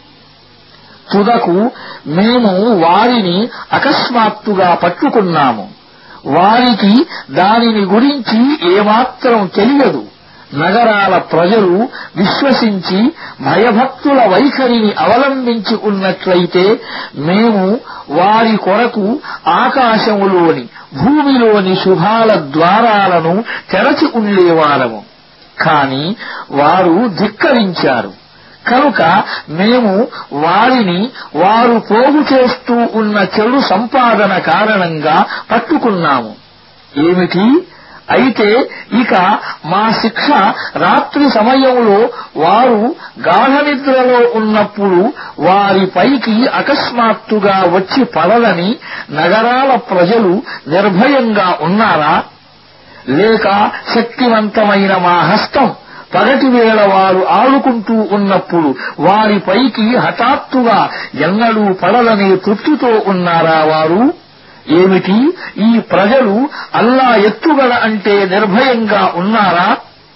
Speaker 1: తుదకు మేము వారిని అకస్మాత్తుగా పట్టుకున్నాము వారికి దానిని గురించి ఏమాత్రం తెలియదు నగరాల ప్రజలు విశ్వసించి భయభక్తుల వైఖరిని అవలంబించి ఉన్నట్లయితే మేము వారి కొరకు ఆకాశములోని భూమిలోని శుభాల ద్వారాలను తెరచి ఉండేవారము కాని వారు ధిక్కరించారు కనుక మేము వారిని వారు పోగు చేస్తూ ఉన్న చెడు సంపాదన కారణంగా పట్టుకున్నాము ఏమిటి అయితే ఇక మా శిక్ష రాత్రి సమయంలో వారు గాఢనిద్రలో ఉన్నప్పుడు వారిపైకి అకస్మాత్తుగా వచ్చి పడదని నగరాల ప్రజలు నిర్భయంగా ఉన్నారా లేక శక్తివంతమైన మా హస్తం పగటి వేళ వారు ఆడుకుంటూ ఉన్నప్పుడు వారిపైకి హఠాత్తుగా ఎన్నడూ పడలనే తృప్తితో ఉన్నారా వారు ఏమిటి ఈ ప్రజలు అల్లా ఎత్తుగడ అంటే నిర్భయంగా ఉన్నారా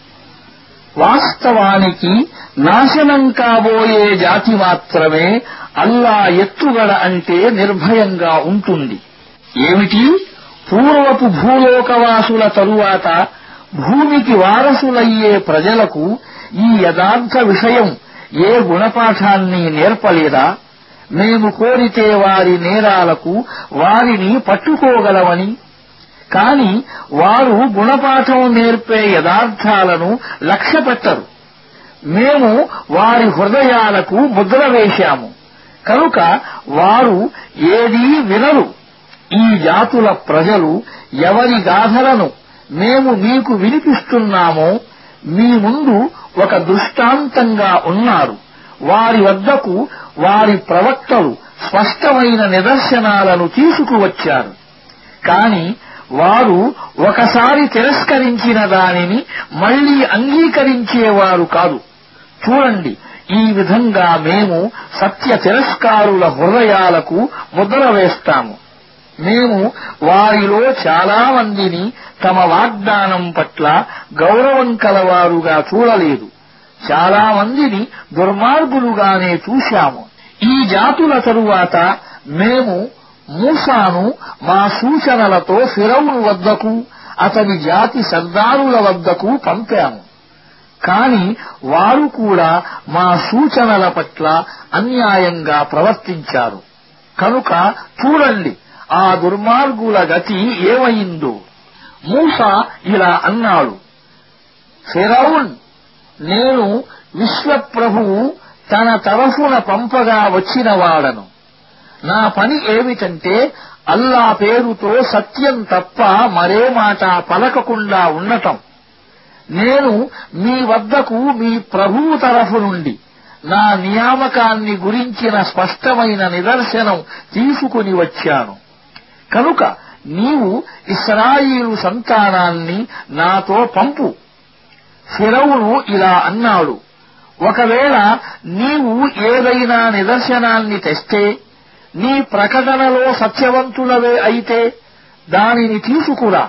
Speaker 1: వాస్తవానికి నాశనం కాబోయే జాతి మాత్రమే అల్లా ఎత్తుగడ అంటే నిర్భయంగా ఉంటుంది ఏమిటి పూర్వపు భూలోకవాసుల తరువాత భూమికి వారసులయ్యే ప్రజలకు ఈ యథార్థ విషయం ఏ గుణపాఠాన్ని నేర్పలేదా మేము కోరితే వారి నేరాలకు వారిని పట్టుకోగలమని కాని వారు గుణపాఠం నేర్పే యథార్థాలను లక్ష్యపెట్టరు మేము వారి హృదయాలకు ముద్ర వేశాము కనుక వారు ఏదీ వినరు ఈ జాతుల ప్రజలు ఎవరి గాథలను మేము మీకు వినిపిస్తున్నామో మీ ముందు ఒక దృష్టాంతంగా ఉన్నారు వారి వద్దకు వారి ప్రవక్తలు స్పష్టమైన నిదర్శనాలను తీసుకువచ్చారు కాని వారు ఒకసారి తిరస్కరించిన దానిని మళ్లీ అంగీకరించేవారు కాదు చూడండి ఈ విధంగా మేము సత్య తిరస్కారుల హృదయాలకు ముద్ర వేస్తాము మేము వారిలో చాలా మందిని తమ వాగ్దానం పట్ల గౌరవం కలవారుగా చూడలేదు చాలా మందిని దుర్మార్గులుగానే చూశాము ఈ జాతుల తరువాత మేము మూసాను మా సూచనలతో ఫిరౌను వద్దకు అతని జాతి సర్దారుల వద్దకు పంపాము కాని వారు కూడా మా సూచనల పట్ల అన్యాయంగా ప్రవర్తించారు కనుక చూడండి ఆ దుర్మార్గుల గతి ఏమైందో మూస ఇలా అన్నాడు ఫిరౌన్ నేను విశ్వప్రభువు తన తరఫున పంపగా వచ్చిన వాడను నా పని ఏమిటంటే అల్లా పేరుతో సత్యం తప్ప మరే మాట పలకకుండా ఉండటం నేను మీ వద్దకు మీ ప్రభువు తరఫు నుండి నా నియామకాన్ని గురించిన స్పష్టమైన నిదర్శనం తీసుకుని వచ్చాను కనుక నీవు ఇస్రాయిలు సంతానాన్ని నాతో పంపు ఫిరవును ఇలా అన్నాడు ఒకవేళ నీవు ఏదైనా నిదర్శనాన్ని తెస్తే నీ ప్రకటనలో సత్యవంతులవే అయితే దానిని తీసుకురా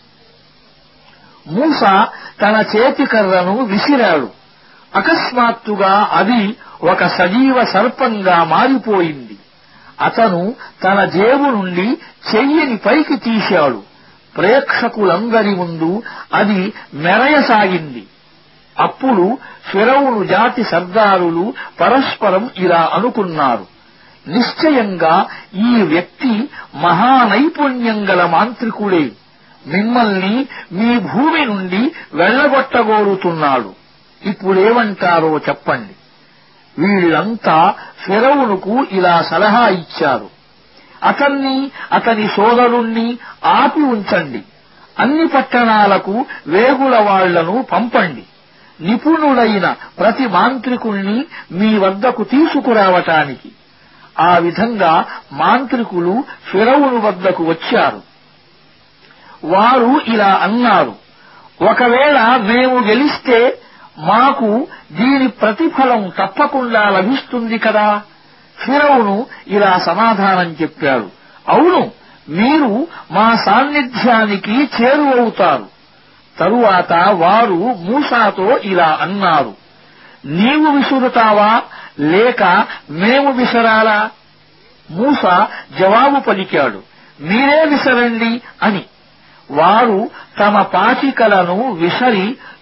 Speaker 1: మూస తన చేతికర్రను విసిరాడు అకస్మాత్తుగా అది ఒక సజీవ సర్పంగా మారిపోయింది అతను తన జేబు నుండి చెయ్యిని పైకి తీశాడు ప్రేక్షకులందరి ముందు అది మెరయసాగింది అప్పుడు ఫిరౌను జాతి సర్దారులు పరస్పరం ఇలా అనుకున్నారు నిశ్చయంగా ఈ వ్యక్తి మహానైపుణ్యం గల మాంత్రికుడే మిమ్మల్ని మీ భూమి నుండి వెళ్లగొట్టగోరుతున్నాడు ఇప్పుడేమంటారో చెప్పండి వీళ్లంతా ఫిరౌనుకు ఇలా సలహా ఇచ్చారు అతన్ని అతని సోదరుణ్ణి ఆపి ఉంచండి అన్ని పట్టణాలకు వేగుల వాళ్లను పంపండి నిపుణులైన ప్రతి మాంత్రికుణ్ణి మీ వద్దకు తీసుకురావటానికి ఆ విధంగా మాంత్రికులు ఫిరౌను వద్దకు వచ్చారు వారు ఇలా అన్నారు ఒకవేళ మేము గెలిస్తే మాకు దీని ప్రతిఫలం తప్పకుండా లభిస్తుంది కదా ఫిరౌను ఇలా సమాధానం చెప్పాడు అవును మీరు మా సాన్నిధ్యానికి చేరువవుతారు తరువాత వారు మూసాతో ఇలా అన్నారు నీవు విసురుతావా లేక మేము విసరాలా మూస జవాబు పలికాడు మీరే విసరండి అని వారు తమ పాచికలను విసరి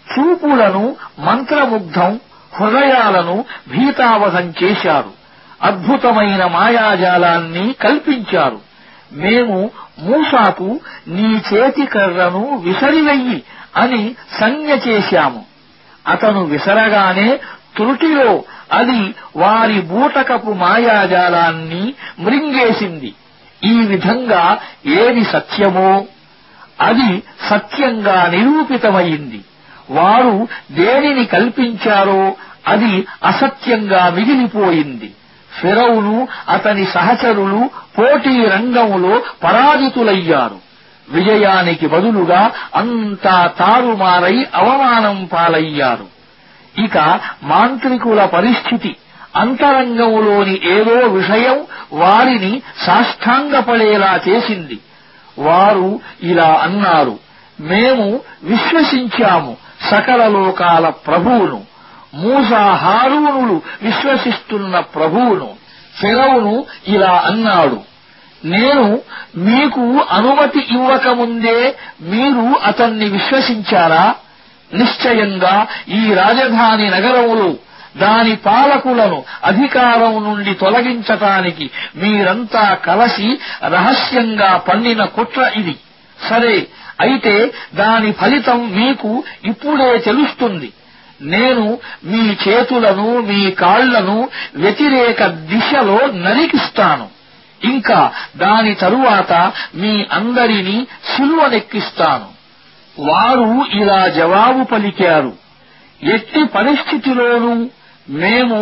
Speaker 1: చూపులను మంత్రముగ్ధం హృదయాలను భీతావహం చేశారు అద్భుతమైన మాయాజాలాన్ని కల్పించారు మేము మూసాకు నీ చేతి కర్రను విసరివెయ్యి అని సంజ్ఞ చేశాము అతను విసరగానే త్రుటిలో అది వారి బూటకపు మాయాజాలాన్ని మృంగేసింది ఈ విధంగా ఏది సత్యమో అది సత్యంగా నిరూపితమైంది వారు దేనిని కల్పించారో అది అసత్యంగా మిగిలిపోయింది ఫిరౌను అతని సహచరులు పోటీ రంగంలో పరాజితులయ్యారు విజయానికి బదులుగా అంతా తారుమారై అవమానం పాలయ్యారు ఇక మాంత్రికుల పరిస్థితి అంతరంగంలోని ఏదో విషయం వారిని సాష్టాంగపడేలా చేసింది వారు ఇలా అన్నారు మేము విశ్వసించాము సకల లోకాల ప్రభువును మూసా హారూనులు విశ్వసిస్తున్న ప్రభువును ఫిరౌను ఇలా అన్నాడు నేను మీకు అనుమతి ఇవ్వకముందే మీరు అతన్ని విశ్వసించారా నిశ్చయంగా ఈ రాజధాని నగరములో దాని పాలకులను అధికారం నుండి తొలగించటానికి మీరంతా కలసి రహస్యంగా పన్నిన కుట్ర ఇది సరే అయితే దాని ఫలితం మీకు ఇప్పుడే తెలుస్తుంది నేను మీ చేతులను మీ కాళ్లను వ్యతిరేక దిశలో నరికిస్తాను ఇంకా దాని తరువాత మీ అందరినీ సిలువనెక్కిస్తాను వారు ఇలా జవాబు పలికారు ఎట్టి పరిస్థితిలోనూ మేము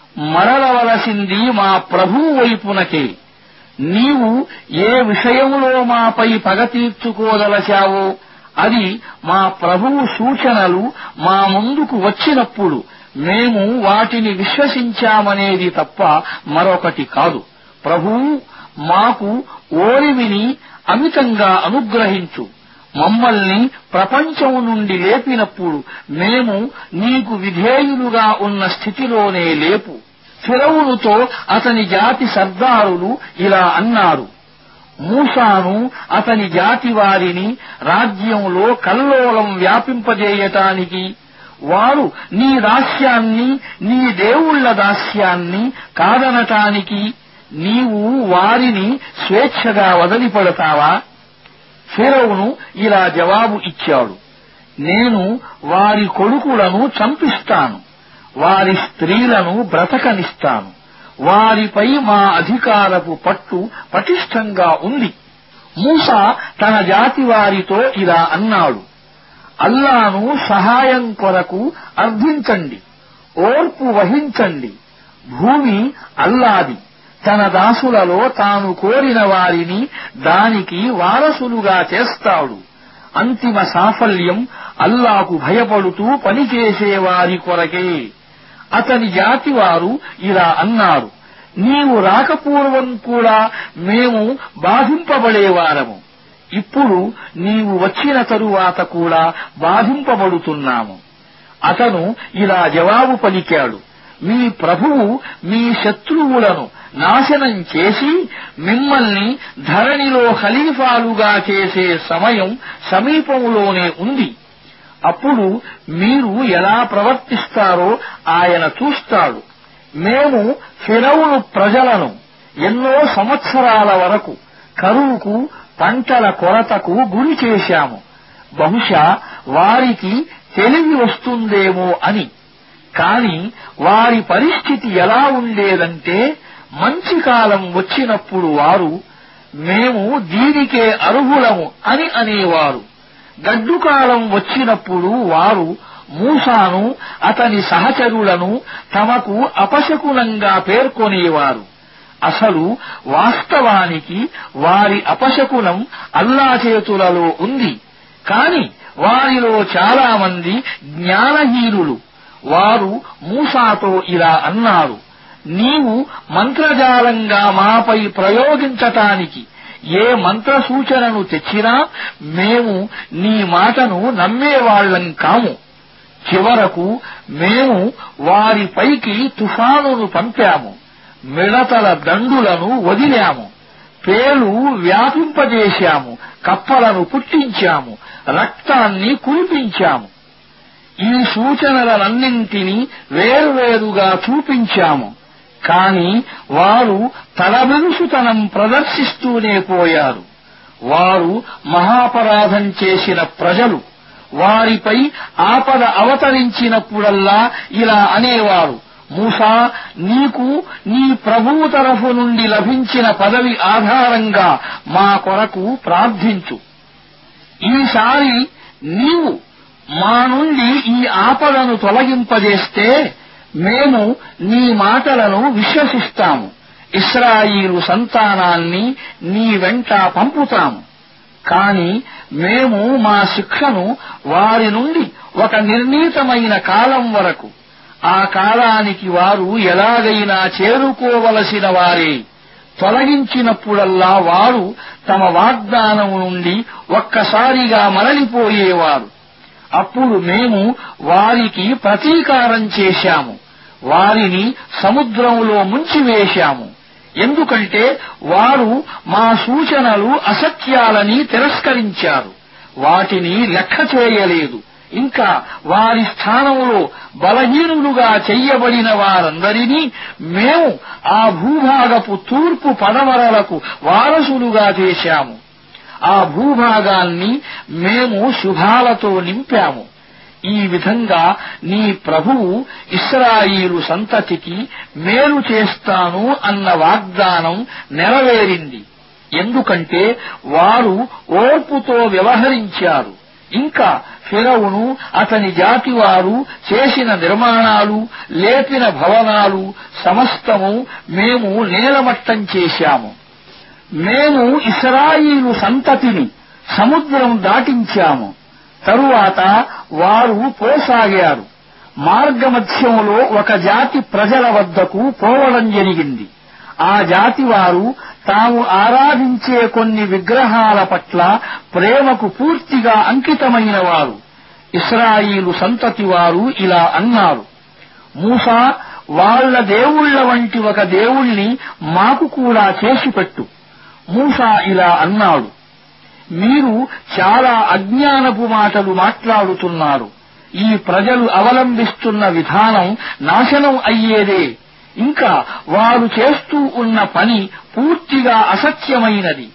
Speaker 1: మరలవలసింది మా ప్రభువు వైపునకే నీవు ఏ విషయంలో మాపై పగ తీర్చుకోదలచావో అది మా ప్రభువు సూచనలు మా ముందుకు వచ్చినప్పుడు మేము వాటిని విశ్వసించామనేది తప్ప మరొకటి కాదు ప్రభువు మాకు ఓరివిని అమితంగా అనుగ్రహించు మమ్మల్ని ప్రపంచం నుండి లేపినప్పుడు మేము నీకు విధేయులుగా ఉన్న స్థితిలోనే లేపు ఫిరౌనుతో అతని జాతి సర్దారులు ఇలా అన్నారు మూసాను అతని జాతి వారిని రాజ్యంలో కల్లోలం వ్యాపింపజేయటానికి వారు నీ దాస్యాన్ని నీ దేవుళ్ల దాస్యాన్ని కాదనటానికి నీవు వారిని స్వేచ్ఛగా వదిలిపడతావా ఫిరౌను ఇలా జవాబు ఇచ్చాడు నేను వారి కొడుకులను చంపిస్తాను వారి స్త్రీలను బ్రతకనిస్తాను వారిపై మా అధికారపు పట్టు పటిష్టంగా ఉంది మూసా తన జాతి వారితో ఇలా అన్నాడు అల్లాను సహాయం కొరకు అర్థించండి ఓర్పు వహించండి భూమి అల్లాది తన దాసులలో తాను కోరిన వారిని దానికి వారసులుగా చేస్తాడు అంతిమ సాఫల్యం అల్లాకు భయపడుతూ పనిచేసేవారి కొరకే అతని జాతివారు ఇలా అన్నారు నీవు రాకపూర్వం కూడా మేము బాధింపబడేవారము ఇప్పుడు నీవు వచ్చిన తరువాత కూడా బాధింపబడుతున్నాము అతను ఇలా జవాబు పలికాడు మీ ప్రభువు మీ శత్రువులను నాశనం చేసి మిమ్మల్ని ధరణిలో ఖలీఫాలుగా చేసే సమయం సమీపంలోనే ఉంది అప్పుడు మీరు ఎలా ప్రవర్తిస్తారో ఆయన చూస్తాడు మేము ఫిరౌను ప్రజలను ఎన్నో సంవత్సరాల వరకు కరువుకు పంటల కొరతకు గురి చేశాము బహుశా వారికి తెలివి వస్తుందేమో అని కాని వారి పరిస్థితి ఎలా ఉండేదంటే మంచి కాలం వచ్చినప్పుడు వారు మేము దీనికే అర్హులము అని అనేవారు గడ్డుకాలం వచ్చినప్పుడు వారు మూసాను అతని సహచరులను తమకు అపశకునంగా పేర్కొనేవారు అసలు వాస్తవానికి వారి అపశకునం అల్లా చేతులలో ఉంది కాని వారిలో చాలా మంది జ్ఞానహీనులు వారు మూసాతో ఇలా అన్నారు నీవు మంత్రజాలంగా మాపై ప్రయోగించటానికి ఏ మంత్ర సూచనను తెచ్చినా మేము నీ మాటను నమ్మేవాళ్లం కాము చివరకు మేము వారిపైకి తుఫానును పంపాము మిడతల దండులను వదిలాము పేలు వ్యాపింపజేశాము కప్పలను పుట్టించాము రక్తాన్ని కురిపించాము ఈ సూచనలనన్నింటినీ వేరువేరుగా చూపించాము కాని వారు తలబెరుసుతనం ప్రదర్శిస్తూనే పోయారు వారు మహాపరాధం చేసిన ప్రజలు వారిపై ఆపద అవతరించినప్పుడల్లా ఇలా అనేవారు మూసా నీకు నీ ప్రభువు తరఫు నుండి లభించిన పదవి ఆధారంగా మా కొరకు ప్రార్థించు ఈసారి నీవు మా నుండి ఈ ఆపదను తొలగింపజేస్తే మేము నీ మాటలను విశ్వసిస్తాము ఇస్రాయిలు సంతానాన్ని నీ వెంట పంపుతాము కాని మేము మా శిక్షను వారి నుండి ఒక నిర్ణీతమైన కాలం వరకు ఆ కాలానికి వారు ఎలాగైనా చేరుకోవలసిన వారే తొలగించినప్పుడల్లా వారు తమ వాగ్దానం నుండి ఒక్కసారిగా మరలిపోయేవారు అప్పుడు మేము వారికి ప్రతీకారం చేశాము వారిని సముద్రంలో ముంచివేశాము ఎందుకంటే వారు మా సూచనలు అసత్యాలని తిరస్కరించారు వాటిని లెక్క చేయలేదు ఇంకా వారి స్థానంలో బలహీనులుగా చెయ్యబడిన వారందరినీ మేము ఆ భూభాగపు తూర్పు పడమరలకు వారసులుగా చేశాము ఆ భూభాగాన్ని మేము శుభాలతో నింపాము ఈ విధంగా నీ ప్రభువు ఇస్రాయిలు సంతతికి మేలు చేస్తాను అన్న వాగ్దానం నెరవేరింది ఎందుకంటే వారు ఓర్పుతో వ్యవహరించారు ఇంకా ఫిరవును అతని జాతివారు చేసిన నిర్మాణాలు లేపిన భవనాలు సమస్తము మేము నేలమట్టం చేశాము మేము ఇస్రాయిలు సంతతిని సముద్రం దాటించాము తరువాత వారు పోసాగారు మార్గమధ్యంలో ఒక జాతి ప్రజల వద్దకు పోవడం జరిగింది ఆ జాతి వారు తాము ఆరాధించే కొన్ని విగ్రహాల పట్ల ప్రేమకు పూర్తిగా అంకితమైన వారు ఇస్రాయిలు సంతతి వారు ఇలా అన్నారు మూసా వాళ్ల దేవుళ్ల వంటి ఒక దేవుణ్ణి మాకు కూడా చేసిపెట్టు మూసా ఇలా అన్నాడు మీరు చాలా అజ్ఞానపు మాటలు మాట్లాడుతున్నారు ఈ ప్రజలు అవలంబిస్తున్న విధానం నాశనం అయ్యేదే ఇంకా వారు చేస్తూ ఉన్న పని పూర్తిగా అసత్యమైనది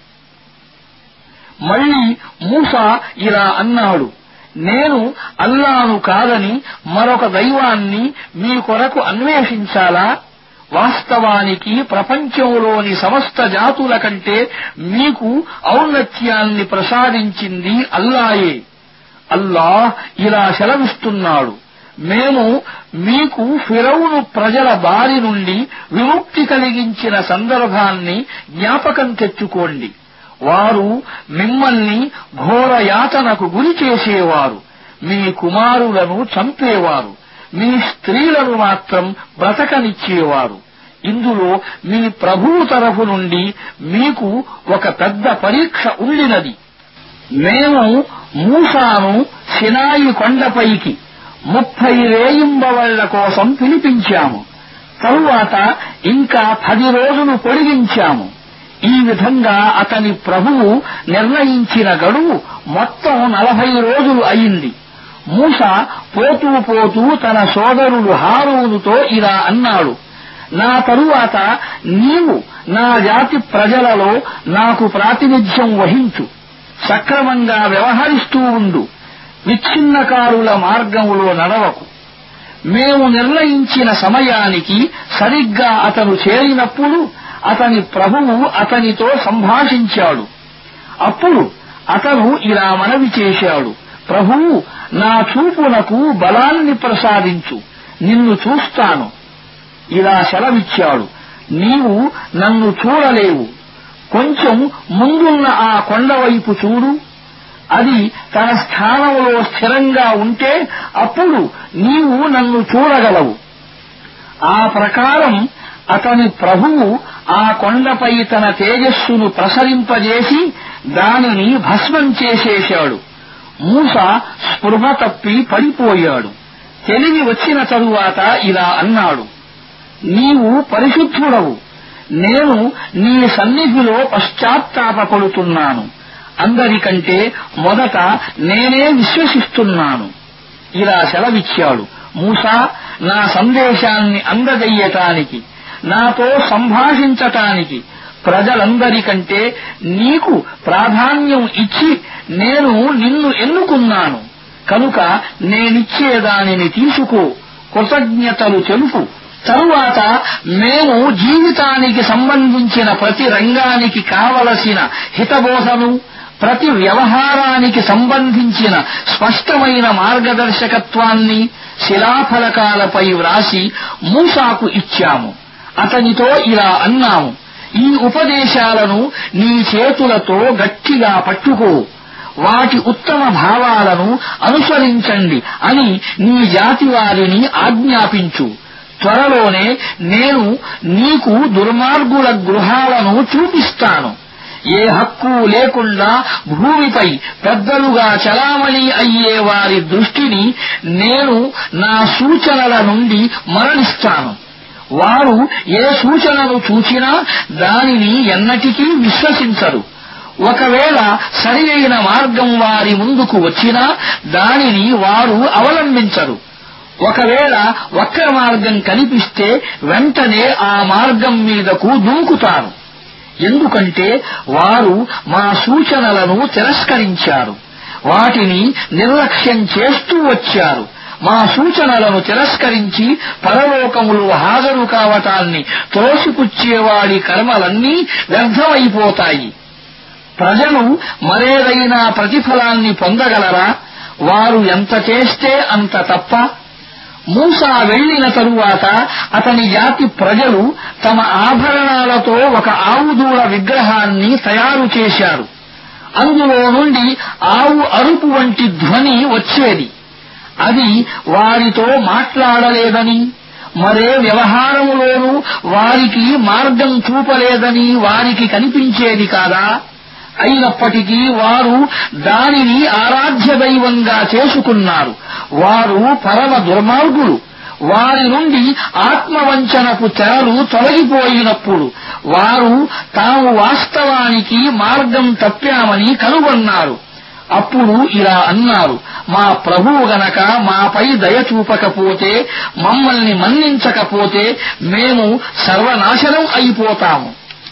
Speaker 1: మళ్ళీ మూస ఇలా అన్నాడు నేను అల్లాను కాదని మరొక దైవాన్ని మీ కొరకు అన్వేషించాలా వాస్తవానికి ప్రపంచంలోని సమస్త జాతుల కంటే మీకు ఔన్నత్యాన్ని ప్రసాదించింది అల్లాయే అల్లాహ్ ఇలా సెలవిస్తున్నాడు మేము మీకు ఫిరౌను ప్రజల బారి నుండి విముక్తి కలిగించిన సందర్భాన్ని జ్ఞాపకం తెచ్చుకోండి వారు మిమ్మల్ని ఘోర యాతనకు గురి చేసేవారు మీ కుమారులను చంపేవారు మీ స్త్రీలను మాత్రం బ్రతకనిచ్చేవారు ఇందులో మీ ప్రభువు తరఫు నుండి మీకు ఒక పెద్ద పరీక్ష ఉండినది మేము మూసాను సినాయి కొండపైకి ముప్పై రేయింబవళ్ల కోసం పిలిపించాము తరువాత ఇంకా పది రోజులు పొడిగించాము ఈ విధంగా అతని ప్రభువు నిర్ణయించిన గడువు మొత్తం నలభై రోజులు అయింది మూస పోతూ పోతూ తన సోదరుడు హారూనుతో ఇలా అన్నాడు నా తరువాత నీవు నా జాతి ప్రజలలో నాకు ప్రాతినిధ్యం వహించు సక్రమంగా వ్యవహరిస్తూ ఉండు విచ్ఛిన్నకారుల మార్గంలో నడవకు మేము నిర్ణయించిన సమయానికి సరిగ్గా అతను చేరినప్పుడు అతని ప్రభువు అతనితో సంభాషించాడు అప్పుడు అతను ఇలా మనవి చేశాడు ప్రభువు నా చూపునకు బలాన్ని ప్రసాదించు నిన్ను చూస్తాను ఇలా సెలవిచ్చాడు నీవు నన్ను చూడలేవు కొంచెం ముందున్న ఆ కొండవైపు చూడు అది తన స్థానంలో స్థిరంగా ఉంటే అప్పుడు నీవు నన్ను చూడగలవు ఆ ప్రకారం అతని ప్రభువు ఆ కొండపై తన తేజస్సును ప్రసరింపజేసి దానిని భస్మం చేసేశాడు మూస స్పృహ తప్పి పడిపోయాడు తెలివి వచ్చిన తరువాత ఇలా అన్నాడు నీవు పరిశుద్ధుడవు నేను నీ సన్నిధిలో పశ్చాత్తాపడుతున్నాను అందరికంటే మొదట నేనే విశ్వసిస్తున్నాను ఇలా సెలవిచ్చాడు మూసా నా సందేశాన్ని అందజెయ్యటానికి నాతో సంభాషించటానికి ప్రజలందరికంటే నీకు ప్రాధాన్యం ఇచ్చి నేను నిన్ను ఎన్నుకున్నాను కనుక నేనిచ్చేదానిని తీసుకో కృతజ్ఞతలు తెలుపు తరువాత మేము జీవితానికి సంబంధించిన ప్రతి రంగానికి కావలసిన హితబోధను ప్రతి వ్యవహారానికి సంబంధించిన స్పష్టమైన మార్గదర్శకత్వాన్ని శిలాఫలకాలపై వ్రాసి మూసాకు ఇచ్చాము అతనితో ఇలా అన్నాము ఈ ఉపదేశాలను నీ చేతులతో గట్టిగా పట్టుకో వాటి ఉత్తమ భావాలను అనుసరించండి అని నీ జాతి వారిని ఆజ్ఞాపించు త్వరలోనే నేను నీకు దుర్మార్గుల గృహాలను చూపిస్తాను ఏ హక్కు లేకుండా భూమిపై పెద్దలుగా చలామణి అయ్యే వారి దృష్టిని నేను నా సూచనల నుండి మరణిస్తాను వారు ఏ సూచనను చూచినా దానిని ఎన్నటికీ విశ్వసించరు ఒకవేళ సరి అయిన మార్గం వారి ముందుకు వచ్చినా దానిని వారు అవలంబించరు ఒకవేళ వక్ర మార్గం కనిపిస్తే వెంటనే ఆ మార్గం మీదకు దూకుతారు ఎందుకంటే వారు మా సూచనలను తిరస్కరించారు వాటిని నిర్లక్ష్యం చేస్తూ వచ్చారు మా సూచనలను తిరస్కరించి పరలోకములు హాజరు కావటాన్ని త్రోసిపుచ్చేవాడి కర్మలన్నీ వ్యర్థమైపోతాయి ప్రజలు మరేదైనా ప్రతిఫలాన్ని పొందగలరా వారు ఎంత చేస్తే అంత తప్ప మూసా వెళ్లిన తరువాత అతని జాతి ప్రజలు తమ ఆభరణాలతో ఒక ఆవుదూడ విగ్రహాన్ని తయారు చేశారు అందులో నుండి ఆవు అరుపు వంటి ధ్వని వచ్చేది అది వారితో మాట్లాడలేదని మరే వ్యవహారములోనూ వారికి మార్గం చూపలేదని వారికి కనిపించేది కాదా అయినప్పటికీ వారు దానిని ఆరాధ్య దైవంగా చేసుకున్నారు వారు పరమ దుర్మార్గులు వారి నుండి ఆత్మవంచనపు తెరలు తొలగిపోయినప్పుడు వారు తాము వాస్తవానికి మార్గం తప్పామని కనుగొన్నారు అప్పుడు ఇలా అన్నారు మా ప్రభువు గనక మాపై దయ చూపకపోతే మమ్మల్ని మన్నించకపోతే మేము సర్వనాశనం అయిపోతాము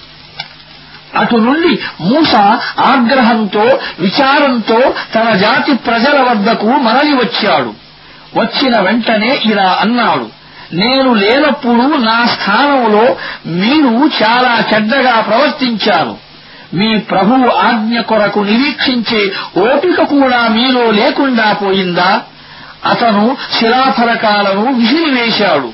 Speaker 1: అటు నుండి మూస ఆగ్రహంతో విచారంతో తన జాతి ప్రజల వద్దకు మరలి వచ్చాడు వచ్చిన వెంటనే ఇలా అన్నాడు నేను లేనప్పుడు నా స్థానంలో మీరు చాలా చెడ్డగా ప్రవర్తించారు మీ ప్రభువు ఆజ్ఞ కొరకు నిరీక్షించే ఓపిక కూడా మీలో లేకుండా పోయిందా అతను శిలాఫలకాలను విసిరివేశాడు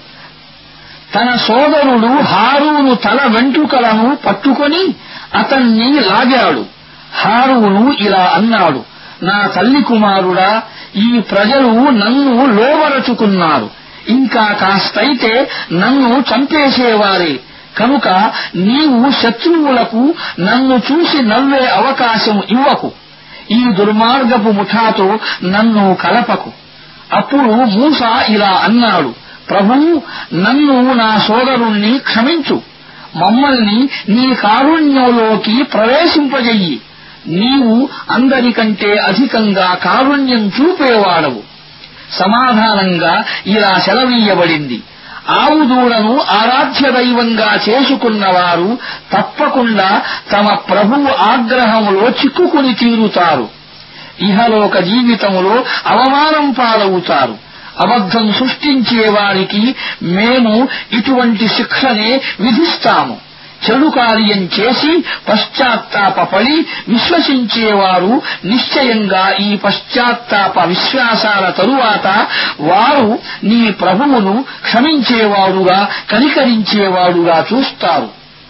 Speaker 1: తన సోదరుడు హారూను తల వెంట్రుకలను పట్టుకొని అతన్ని లాగాడు హారూను ఇలా అన్నాడు నా తల్లి కుమారుడా ఈ ప్రజలు నన్ను లోబరచుకున్నారు ఇంకా కాస్తైతే నన్ను చంపేసేవారే కనుక నీవు శత్రువులకు నన్ను చూసి నవ్వే అవకాశం ఇవ్వకు ఈ దుర్మార్గపు ముఠాతో నన్ను కలపకు అప్పుడు మూస ఇలా అన్నాడు ప్రభువు నన్ను నా సోదరుణ్ణి క్షమించు మమ్మల్ని నీ కారుణ్యంలోకి ప్రవేశింపజెయ్యి నీవు అందరికంటే అధికంగా కారుణ్యం చూపేవాడవు సమాధానంగా ఇలా సెలవీయబడింది ఆవు దూడను ఆరాధ్య దైవంగా చేసుకున్నవారు తప్పకుండా తమ ప్రభువు ఆగ్రహములో చిక్కుకుని తీరుతారు ఇహలోక జీవితములో అవమానం పాలవుతారు అబద్ధం సృష్టించే వారికి మేము ఇటువంటి శిక్షనే విధిస్తాము చెడు కార్యం చేసి పశ్చాత్తాపడి విశ్వసించేవారు నిశ్చయంగా ఈ పశ్చాత్తాప విశ్వాసాల తరువాత వారు నీ ప్రభువును క్షమించేవాడుగా కనికరించేవాడుగా చూస్తారు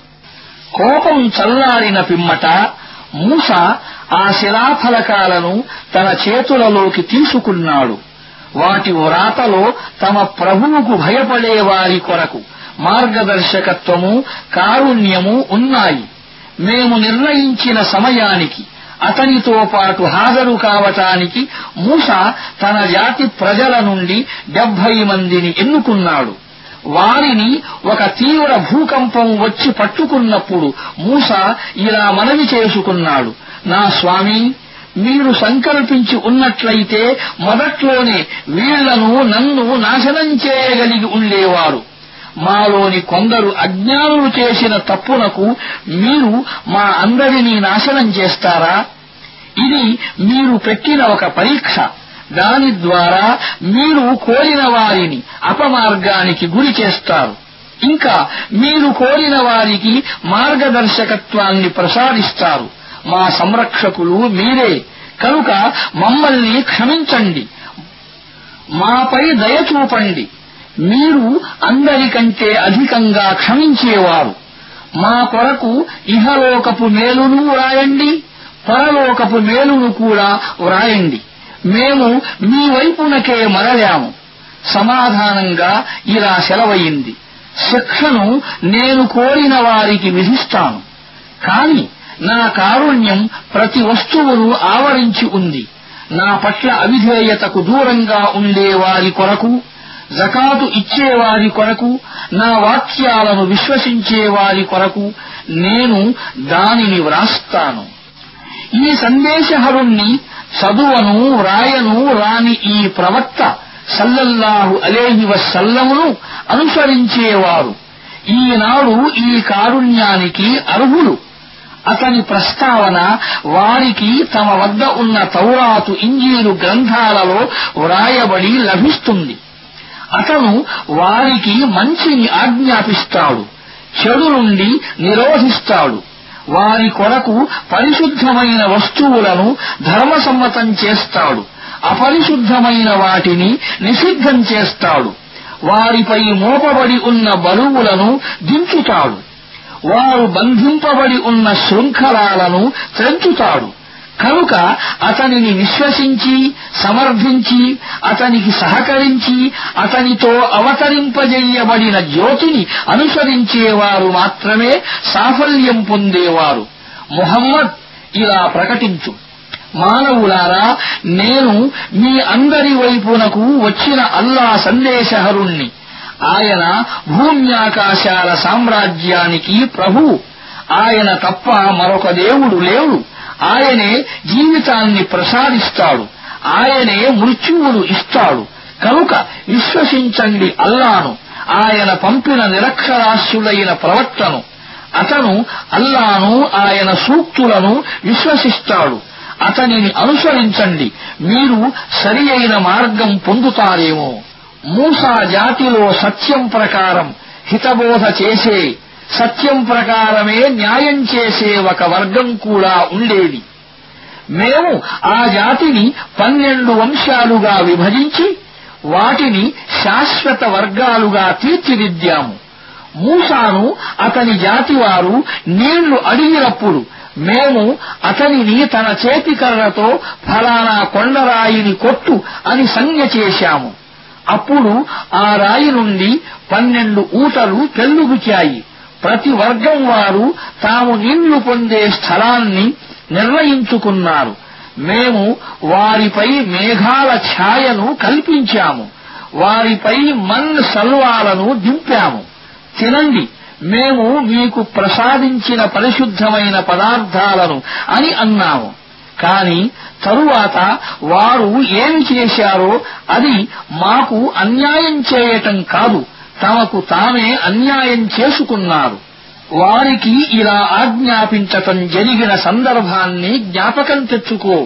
Speaker 1: కోపం చల్లారిన పిమ్మట మూస ఆ శిలాఫలకాలను తన చేతులలోకి తీసుకున్నాడు వాటి వ్రాతలో తమ ప్రభువుకు భయపడే వారి కొరకు మార్గదర్శకత్వము కారుణ్యము ఉన్నాయి మేము నిర్ణయించిన సమయానికి అతనితో పాటు హాజరు కావటానికి మూస తన జాతి ప్రజల నుండి డెబ్బై మందిని ఎన్నుకున్నాడు వారిని ఒక తీవ్ర భూకంపం వచ్చి పట్టుకున్నప్పుడు మూస ఇలా మనవి చేసుకున్నాడు నా స్వామి మీరు సంకల్పించి ఉన్నట్లయితే మొదట్లోనే వీళ్లను నన్ను నాశనం చేయగలిగి ఉండేవారు మాలోని కొందరు అజ్ఞానులు చేసిన తప్పునకు మీరు మా అందరినీ నాశనం చేస్తారా ఇది మీరు పెట్టిన ఒక పరీక్ష దాని ద్వారా మీరు కోరిన వారిని అపమార్గానికి గురి చేస్తారు ఇంకా మీరు కోరిన వారికి మార్గదర్శకత్వాన్ని ప్రసాదిస్తారు మా సంరక్షకులు మీరే కనుక మమ్మల్ని క్షమించండి మాపై దయ చూపండి మీరు అందరికంటే అధికంగా క్షమించేవారు మా కొరకు ఇహలోకపు మేలును వ్రాయండి పరలోకపు మేలును కూడా వ్రాయండి మేము మీ వైపునకే మరలాము సమాధానంగా ఇలా సెలవయింది శిక్షను నేను కోరిన వారికి విధిస్తాను కాని నా కారుణ్యం ప్రతి వస్తువును ఆవరించి ఉంది నా పట్ల అవిధేయతకు దూరంగా ఉండే వారి కొరకు జకాతు ఇచ్చేవారి కొరకు నా వాక్యాలను విశ్వసించే వారి కొరకు నేను దానిని వ్రాస్తాను ఈ సందేశహరుణ్ణి చదువను రాయను రాని ఈ ప్రవక్త సల్లల్లాహు అలేహి వసల్లమును అనుసరించేవారు ఈనాడు ఈ కారుణ్యానికి అర్హులు అతని ప్రస్తావన వారికి తమ వద్ద ఉన్న తౌరాతు ఇంజీలు గ్రంథాలలో వ్రాయబడి లభిస్తుంది అతను వారికి మంచిని ఆజ్ఞాపిస్తాడు చెడు నుండి నిరోధిస్తాడు వారి కొరకు పరిశుద్ధమైన వస్తువులను ధర్మసమ్మతం చేస్తాడు అపరిశుద్ధమైన వాటిని నిషిద్ధం చేస్తాడు వారిపై మోపబడి ఉన్న బరువులను దించుతాడు వారు బంధింపబడి ఉన్న శృంఖలాలను త్రెంచుతాడు కనుక అతనిని విశ్వసించి సమర్థించి అతనికి సహకరించి అతనితో అవతరింపజేయబడిన జ్యోతిని అనుసరించేవారు మాత్రమే సాఫల్యం పొందేవారు ముహమ్మద్ ఇలా ప్రకటించు మానవులారా నేను మీ అందరి వైపునకు వచ్చిన అల్లా సందేశహరుణ్ణి ఆయన భూమ్యాకాశాల సామ్రాజ్యానికి ప్రభువు ఆయన తప్ప మరొక దేవుడు లేడు ఆయనే జీవితాన్ని ప్రసాదిస్తాడు ఆయనే మృత్యువును ఇస్తాడు కనుక విశ్వసించండి అల్లాను ఆయన పంపిన నిరక్షరాస్యులైన ప్రవక్తను అతను అల్లాను ఆయన సూక్తులను విశ్వసిస్తాడు అతనిని అనుసరించండి మీరు సరి అయిన మార్గం పొందుతారేమో మూసా జాతిలో సత్యం ప్రకారం హితబోధ చేసే సత్యం ప్రకారమే న్యాయం చేసే ఒక వర్గం కూడా ఉండేది మేము ఆ జాతిని పన్నెండు వంశాలుగా విభజించి వాటిని శాశ్వత వర్గాలుగా తీర్చిదిద్దాము మూసాను అతని జాతివారు నీళ్లు అడిగినప్పుడు మేము అతనిని తన చేతికర్రతో ఫలానా కొండరాయిని కొట్టు అని సంజ్ఞ చేశాము అప్పుడు ఆ రాయి నుండి పన్నెండు ఊటలు పెళ్ళుగుచాయి ప్రతి వర్గం వారు తాము నీళ్లు పొందే స్థలాన్ని నిర్ణయించుకున్నారు మేము వారిపై మేఘాల ఛాయను కల్పించాము వారిపై మన్ సల్వాలను దింపాము తినండి మేము మీకు ప్రసాదించిన పరిశుద్ధమైన పదార్థాలను అని అన్నాము కాని తరువాత వారు ఏమి చేశారో అది మాకు అన్యాయం చేయటం కాదు తమకు తామే అన్యాయం చేసుకున్నారు వారికి ఇలా ఆజ్ఞాపించటం జరిగిన సందర్భాన్ని జ్ఞాపకం తెచ్చుకో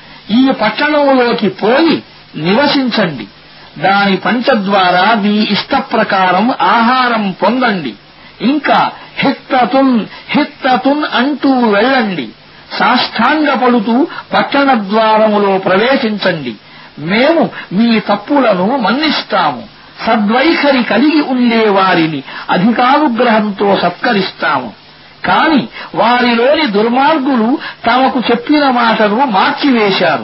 Speaker 1: ఈ పట్టణంలోకి పోయి నివసించండి దాని పంచ ద్వారా మీ ఇష్ట ప్రకారం ఆహారం పొందండి ఇంకా హిత్తతున్ హిత్తతున్ అంటూ వెళ్ళండి సాష్టాంగపడుతూ పట్టణ ద్వారములో ప్రవేశించండి మేము మీ తప్పులను మన్నిస్తాము సద్వైఖరి కలిగి ఉండే వారిని అధికానుగ్రహంతో సత్కరిస్తాము కాని వారిలోని దుర్మార్గులు తమకు చెప్పిన మాటను మార్చివేశారు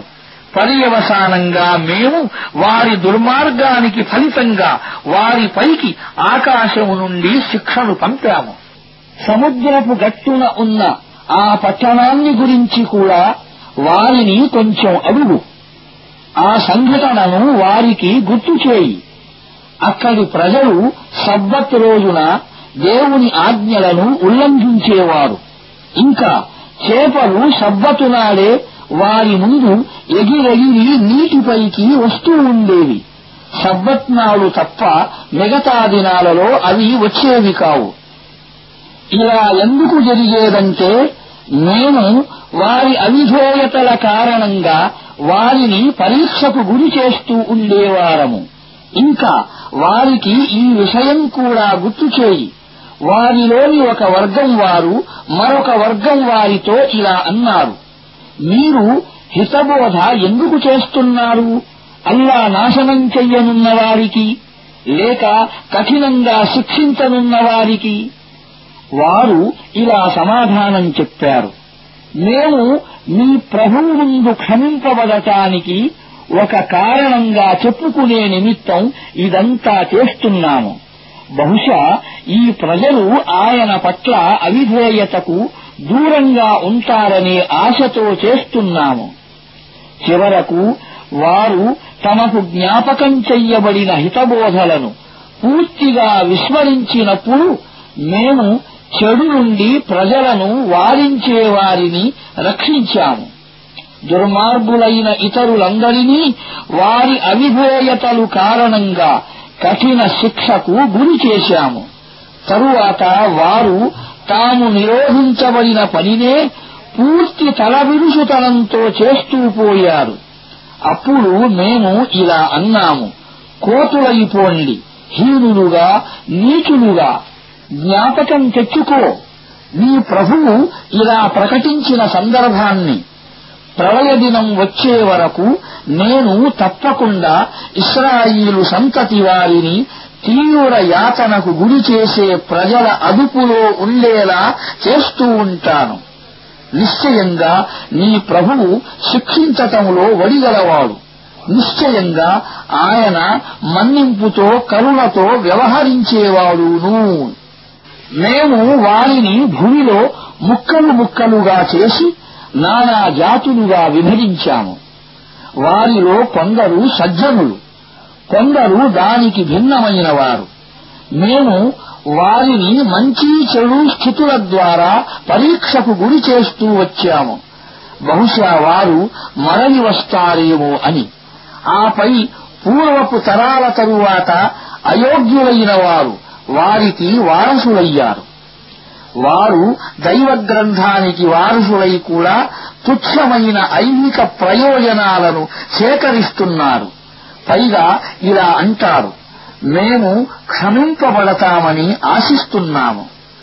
Speaker 1: పర్యవసానంగా మేము వారి దుర్మార్గానికి ఫలితంగా వారిపైకి ఆకాశము నుండి శిక్షను పంపాము సముద్రపు గట్టున ఉన్న ఆ పట్టణాన్ని గురించి కూడా వారిని కొంచెం అడుగు ఆ సంఘటనను వారికి గుర్తు చేయి అక్కడి ప్రజలు సబ్బత్ రోజున దేవుని ఆజ్ఞలను ఉల్లంఘించేవారు ఇంకా చేపలు సబ్బతు నాడే వారి ముందు ఎగిరెగిరి నీటిపైకి వస్తూ ఉండేవి సబ్బత్నాలు తప్ప మిగతా దినాలలో అవి వచ్చేవి కావు ఇలా ఎందుకు జరిగేదంటే మేము వారి అవిధేయతల కారణంగా వారిని పరీక్షకు గురి చేస్తూ ఉండేవారము ఇంకా వారికి ఈ విషయం కూడా గుర్తు చేయి వారిలోని ఒక వర్గం వారు మరొక వర్గం వారితో ఇలా అన్నారు మీరు హితబోధ ఎందుకు చేస్తున్నారు అల్లా నాశనం చెయ్యనున్న వారికి లేక కఠినంగా శిక్షించనున్న వారికి వారు ఇలా సమాధానం చెప్పారు మేము మీ ప్రభువు ముందు క్షమింపబడటానికి ఒక కారణంగా చెప్పుకునే నిమిత్తం ఇదంతా చేస్తున్నాము బహుశా ఈ ప్రజలు ఆయన పట్ల అవిధేయతకు దూరంగా ఉంటారనే ఆశతో చేస్తున్నాము చివరకు వారు తమకు జ్ఞాపకం చెయ్యబడిన హితబోధలను పూర్తిగా విస్మరించినప్పుడు మేము చెడు నుండి ప్రజలను వారించే వారిని రక్షించాము దుర్మార్గులైన ఇతరులందరినీ వారి అవిధేయతలు కారణంగా కఠిన శిక్షకు గురి చేశాము తరువాత వారు తాము నిరోధించబడిన పనినే పూర్తి తలబిరుసుతనంతో చేస్తూ పోయారు అప్పుడు మేము ఇలా అన్నాము కోతులైపోండి హీనులుగా నీచులుగా జ్ఞాపకం తెచ్చుకో నీ ప్రభువు ఇలా ప్రకటించిన సందర్భాన్ని ప్రళయ దినం వచ్చే వరకు నేను తప్పకుండా ఇస్రాయిలు సంతతి వారిని తీవ్ర యాతనకు గురి చేసే ప్రజల అదుపులో ఉండేలా చేస్తూ ఉంటాను నిశ్చయంగా నీ ప్రభువు శిక్షించటంలో వడిగలవాడు నిశ్చయంగా ఆయన మన్నింపుతో కరుణతో వ్యవహరించేవాడును మేము వారిని భూమిలో ముక్కలు ముక్కలుగా చేసి నానా జాతులుగా విభజించాము వారిలో కొందరు సజ్జనులు కొందరు దానికి భిన్నమైన వారు మేము వారిని మంచి చెడు స్థితుల ద్వారా పరీక్షకు గురి చేస్తూ వచ్చాము బహుశా వారు మరలి వస్తారేమో అని ఆపై పూర్వపు తరాల తరువాత అయోగ్యులైన వారు వారికి వారసులయ్యారు వారు దైవ గ్రంథానికి వారసులై కూడా తుచ్చమైన ఐహిక ప్రయోజనాలను సేకరిస్తున్నారు పైగా ఇలా అంటారు మేము క్షమింపబడతామని ఆశిస్తున్నాము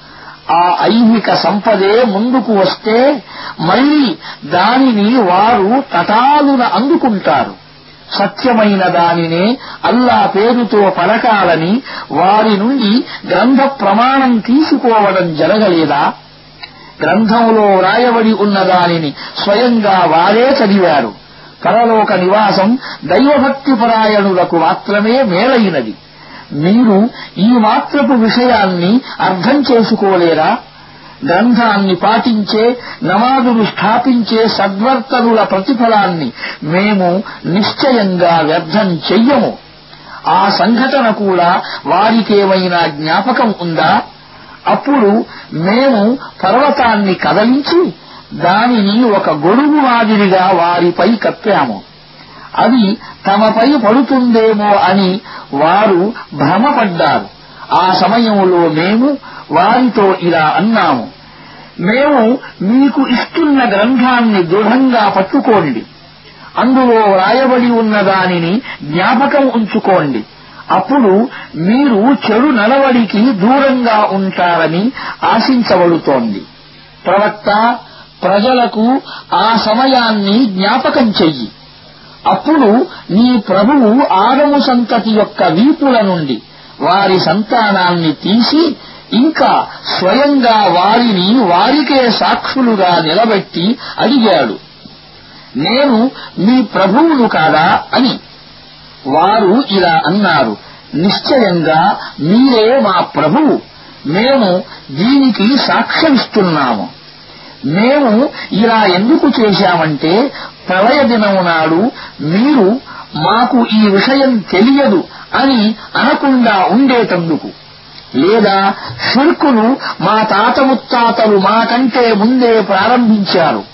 Speaker 1: ఆ ఐహిక సంపదే ముందుకు వస్తే మళ్లీ దానిని వారు తటాలున అందుకుంటారు సత్యమైన దానినే అల్లా పేరుతో పలకాలని వారి నుండి గ్రంథ ప్రమాణం తీసుకోవడం జరగలేదా గ్రంథంలో వ్రాయబడి ఉన్న దానిని స్వయంగా వారే చదివారు పరలోక నివాసం దైవభక్తి పరాయణులకు మాత్రమే మేలైనది మీరు ఈ మాత్రపు విషయాన్ని అర్థం చేసుకోలేరా గ్రంథాన్ని పాటించే నమాజులు స్థాపించే సద్వర్తనుల ప్రతిఫలాన్ని మేము నిశ్చయంగా వ్యర్థం చెయ్యము ఆ సంఘటన కూడా వారికేమైనా జ్ఞాపకం ఉందా అప్పుడు మేము పర్వతాన్ని కదలించి దానిని ఒక గొడుగు మాదిరిగా వారిపై కప్పాము అది తమపై పడుతుందేమో అని వారు భ్రమపడ్డారు ఆ సమయంలో మేము వారితో ఇలా అన్నాము మేము మీకు ఇస్తున్న గ్రంథాన్ని దృఢంగా పట్టుకోండి అందులో వ్రాయబడి ఉన్న దానిని జ్ఞాపకం ఉంచుకోండి అప్పుడు మీరు చెడు నడవడికి దూరంగా ఉంటారని ఆశించబడుతోంది ప్రవక్త ప్రజలకు ఆ సమయాన్ని జ్ఞాపకం చెయ్యి అప్పుడు నీ ప్రభువు ఆదము సంతతి యొక్క వీపుల నుండి వారి సంతానాన్ని తీసి ఇంకా స్వయంగా వారిని వారికే సాక్షులుగా నిలబెట్టి అడిగాడు నేను మీ ప్రభువును కాదా అని వారు ఇలా అన్నారు నిశ్చయంగా మీరే మా ప్రభువు మేము దీనికి సాక్ష్యమిస్తున్నాము మేము ఇలా ఎందుకు చేశామంటే ప్రళయ దినం నాడు మీరు మాకు ఈ విషయం తెలియదు అని అనకుండా ఉండేటందుకు లేదా షిర్కును మా తాత ముత్తాతలు మాకంటే ముందే ప్రారంభించారు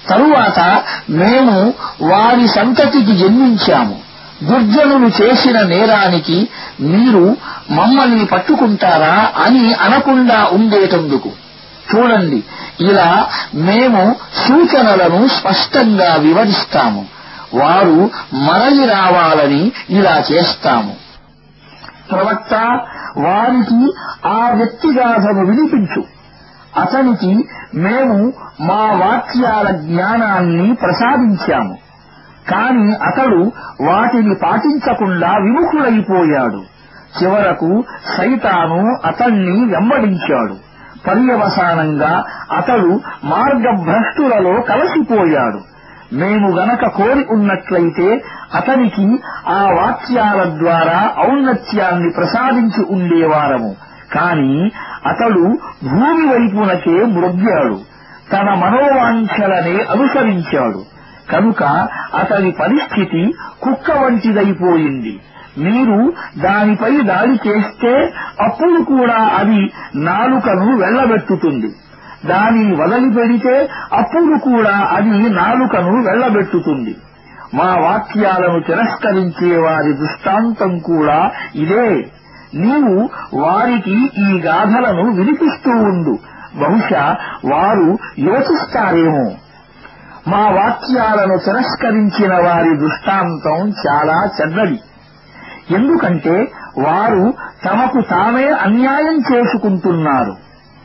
Speaker 1: తరువాత మేము వారి సంతతికి జన్మించాము దుర్జనులు చేసిన నేరానికి మీరు మమ్మల్ని పట్టుకుంటారా అని అనకుండా ఉండేటందుకు చూడండి ఇలా మేము సూచనలను స్పష్టంగా వివరిస్తాము వారు మరలి రావాలని ఇలా చేస్తాము ప్రవక్త వారికి ఆ వ్యక్తిగాథను వినిపించు అతనికి మేము మా వాక్యాల జ్ఞానాన్ని ప్రసాదించాము కాని అతడు వాటిని పాటించకుండా విముఖుడైపోయాడు చివరకు సైతాను అతన్ని వెంబడించాడు పర్యవసానంగా అతడు మార్గభ్రష్టులలో కలసిపోయాడు మేము గనక కోరి ఉన్నట్లయితే అతనికి ఆ వాక్యాల ద్వారా ఔన్నత్యాన్ని ప్రసాదించి ఉండేవారము కాని అతడు భూమి వైపునకే మృగ్గాడు తన మనోవాంఛలనే అనుసరించాడు కనుక అతని పరిస్థితి కుక్క వంటిదైపోయింది మీరు దానిపై దాడి చేస్తే అప్పుడు కూడా అది నాలుకను వెళ్లబెట్టుతుంది దానిని వదిలిపెడితే అప్పుడు కూడా అది నాలుకను వెళ్లబెట్టుతుంది మా వాక్యాలను తిరస్కరించే వారి దృష్టాంతం కూడా ఇదే నీవు వారికి ఈ గాథలను వినిపిస్తూ ఉండు బహుశా వారు యోచిస్తారేమో మా వాక్యాలను తిరస్కరించిన వారి దృష్టాంతం చాలా చెడ్డది ఎందుకంటే వారు తమకు తామే అన్యాయం చేసుకుంటున్నారు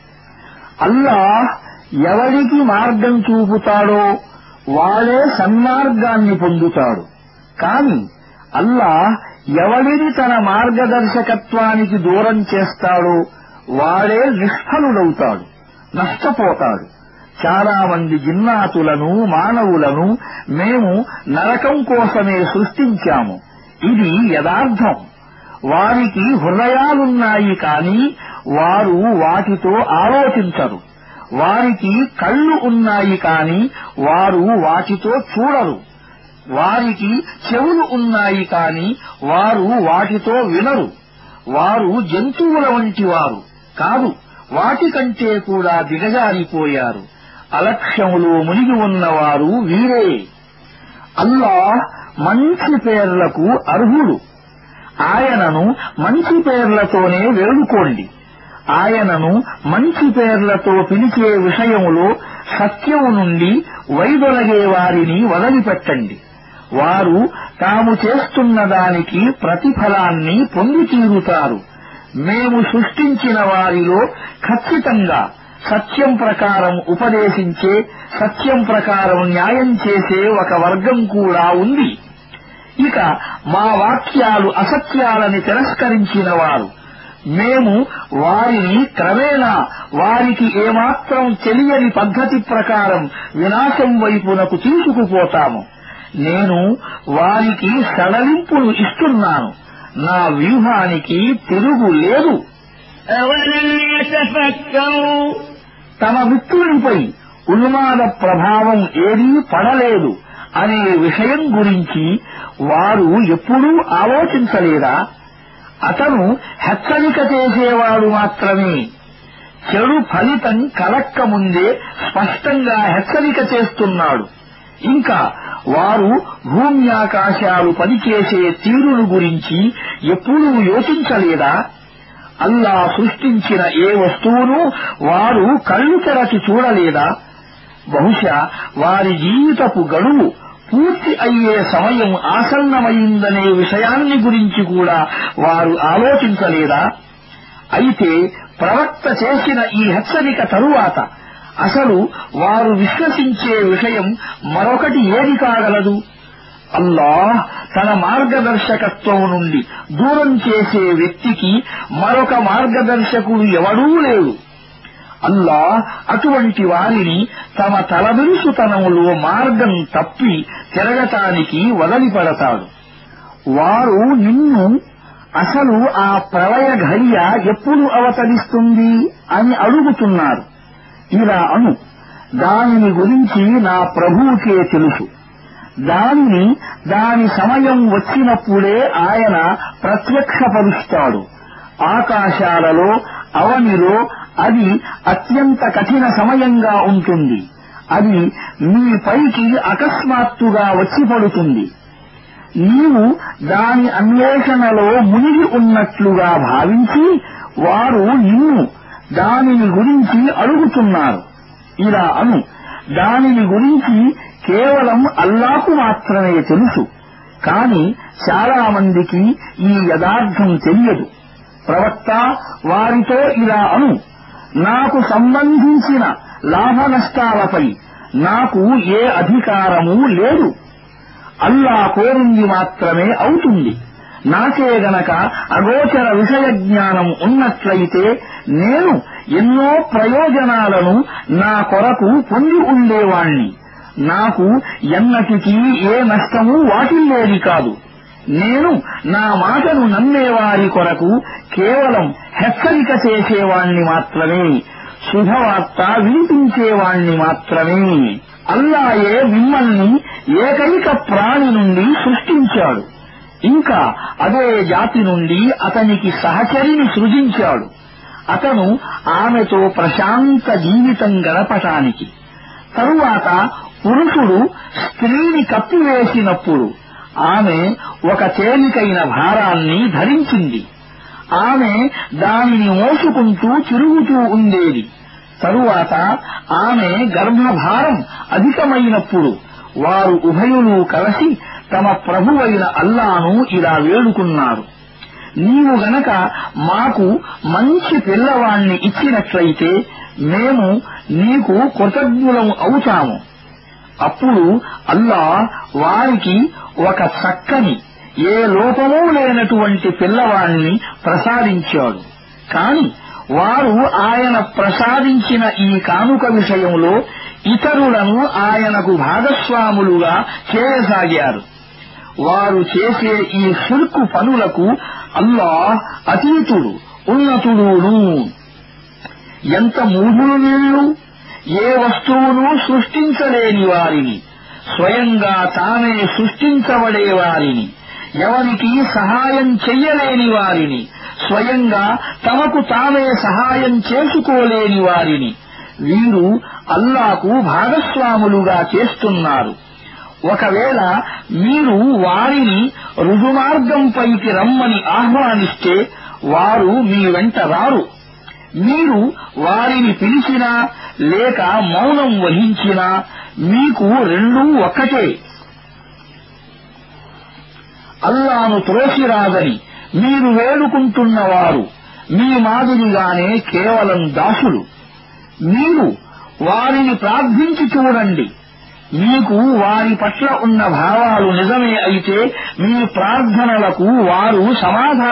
Speaker 1: అల్లాహ్ ఎవరికి మార్గం చూపుతాడో వాడే సన్మార్గాన్ని పొందుతాడు కాని అల్లాహ్ ఎవరిని తన మార్గదర్శకత్వానికి దూరం చేస్తాడో వాడే నిష్ఫలుడవుతాడు నష్టపోతాడు చాలా మంది జిన్నాతులను మానవులను మేము నరకం కోసమే సృష్టించాము ఇది యథార్థం వారికి హృదయాలున్నాయి కాని వారు వాటితో ఆలోచించరు వారికి కళ్ళు ఉన్నాయి కాని వారు వాటితో చూడరు వారికి చెవులు ఉన్నాయి కాని వారు వాటితో వినరు వారు జంతువుల వంటి వారు కాదు వాటికంటే కూడా దిగజారిపోయారు అలక్ష్యములో మునిగి ఉన్నవారు వీరే అల్లాహ్ మంచి పేర్లకు అర్హుడు ఆయనను మంచి పేర్లతోనే వేడుకోండి ఆయనను మంచి పేర్లతో పిలిచే విషయములో సత్యము నుండి వైదొలగే వారిని వదిలిపెట్టండి వారు తాము చేస్తున్న దానికి ప్రతిఫలాన్ని పొంది తీరుతారు మేము సృష్టించిన వారిలో ఖచ్చితంగా సత్యం ప్రకారం ఉపదేశించే సత్యం ప్రకారం న్యాయం చేసే ఒక వర్గం కూడా ఉంది ఇక మా వాక్యాలు అసత్యాలని తిరస్కరించిన వారు మేము వారిని క్రమేణా వారికి ఏమాత్రం తెలియని పద్ధతి ప్రకారం వినాశం వైపునకు తీసుకుపోతాము నేను వారికి సడలింపులు ఇస్తున్నాను నా వ్యూహానికి తిరుగు లేదు
Speaker 2: أولم يتفكروا
Speaker 1: తమ మిత్రునిపై ఉన్మాద ప్రభావం ఏదీ పడలేదు అనే విషయం గురించి వారు ఎప్పుడూ ఆలోచించలేదా అతను హెచ్చరిక చేసేవాడు మాత్రమే చెడు ఫలితం కలక్క ముందే స్పష్టంగా హెచ్చరిక చేస్తున్నాడు ఇంకా వారు భూమ్యాకాశాలు పనిచేసే తీరును గురించి ఎప్పుడూ యోచించలేదా అల్లా సృష్టించిన ఏ వస్తువును వారు కళ్ళు తెరచి చూడలేదా బహుశా వారి జీవితపు గడువు పూర్తి అయ్యే సమయం ఆసన్నమైందనే విషయాన్ని గురించి కూడా వారు ఆలోచించలేదా అయితే ప్రవక్త చేసిన ఈ హెచ్చరిక తరువాత అసలు వారు విశ్వసించే విషయం మరొకటి ఏది కాగలదు అల్లాహ్ తన మార్గదర్శకత్వం నుండి దూరం చేసే వ్యక్తికి మరొక మార్గదర్శకుడు ఎవడూ లేడు అల్లాహ్ అటువంటి వారిని తమ తలబిరుసుతనములో మార్గం తప్పి తిరగటానికి వదిలిపెడతాడు వారు నిన్ను అసలు ఆ ప్రళయ ఘడియ ఎప్పుడు అవతరిస్తుంది అని అడుగుతున్నారు ఇలా అను దానిని గురించి నా ప్రభువుకే తెలుసు దానిని దాని సమయం వచ్చినప్పుడే ఆయన ప్రత్యక్షపరుస్తాడు ఆకాశాలలో అవనిలో అది అత్యంత కఠిన సమయంగా ఉంటుంది అది మీ పైకి అకస్మాత్తుగా వచ్చి పడుతుంది నీవు దాని అన్వేషణలో మునిగి ఉన్నట్లుగా భావించి వారు నిన్ను దానిని గురించి అడుగుతున్నారు ఇలా అను దానిని గురించి కేవలం అల్లాకు మాత్రమే తెలుసు కాని చాలా మందికి ఈ యథార్థం తెలియదు ప్రవక్త వారితో ఇలా అను నాకు సంబంధించిన లాభ నష్టాలపై నాకు ఏ అధికారమూ లేదు అల్లా కోరింది మాత్రమే అవుతుంది నాకే గనక అగోచర విషయ జ్ఞానం ఉన్నట్లయితే నేను ఎన్నో ప్రయోజనాలను నా కొరకు పొంది ఉండేవాణ్ణి నాకు ఎన్నటికీ ఏ నష్టమూ వాటిల్లేది కాదు నేను నా మాటను నమ్మేవారి కొరకు కేవలం హెచ్చరిక చేసేవాణ్ణి మాత్రమే శుభవార్త వినిపించేవాణ్ణి మాత్రమే అల్లాయే మిమ్మల్ని ఏకైక ప్రాణి నుండి సృష్టించాడు ఇంకా అదే జాతి నుండి అతనికి సహచరిని సృజించాడు అతను ఆమెతో ప్రశాంత జీవితం గడపటానికి తరువాత పురుషుడు స్త్రీని కప్పివేసినప్పుడు ఆమె ఒక తేలికైన భారాన్ని ధరించింది ఆమె దానిని మోసుకుంటూ తిరుగుతూ ఉండేది తరువాత ఆమె గర్భభారం అధికమైనప్పుడు వారు ఉభయులు కలిసి తమ ప్రభువైన అల్లాను ఇలా వేడుకున్నారు నీవు గనక మాకు మంచి పిల్లవాణ్ణి ఇచ్చినట్లయితే మేము నీకు కృతజ్ఞులం అవుతాము అప్పుడు అల్లా వారికి ఒక చక్కని ఏ లోపమూ లేనటువంటి పిల్లవాణ్ణి ప్రసాదించాడు కాని వారు ఆయన ప్రసాదించిన ఈ కానుక విషయంలో ఇతరులను ఆయనకు భాగస్వాములుగా చేయసాగారు వారు చేసే ఈ షిర్కు పనులకు అల్లా అతీతుడు ఉన్నతుడును ఎంత మూఢులు వీళ్ళు ఏ వస్తువును సృష్టించలేని వారిని స్వయంగా తామే సృష్టించబడే వారిని ఎవరికి సహాయం చెయ్యలేని వారిని స్వయంగా తమకు తామే సహాయం చేసుకోలేని వారిని వీరు అల్లాకు భాగస్వాములుగా చేస్తున్నారు ఒకవేళ మీరు వారిని రుజుమార్గంపైకి రమ్మని ఆహ్వానిస్తే వారు మీ వెంట రారు మీరు వారిని పిలిచినా లేక మౌనం వహించినా మీకు రెండూ ఒక్కటే అల్లాను త్రోసిరాదని మీరు వేడుకుంటున్నవారు మీ మాదిరిగానే కేవలం దాసులు మీరు వారిని ప్రార్థించి చూడండి మీకు వారి పట్ల ఉన్న భావాలు నిజమే అయితే మీ ప్రార్థనలకు వారు సమాధానం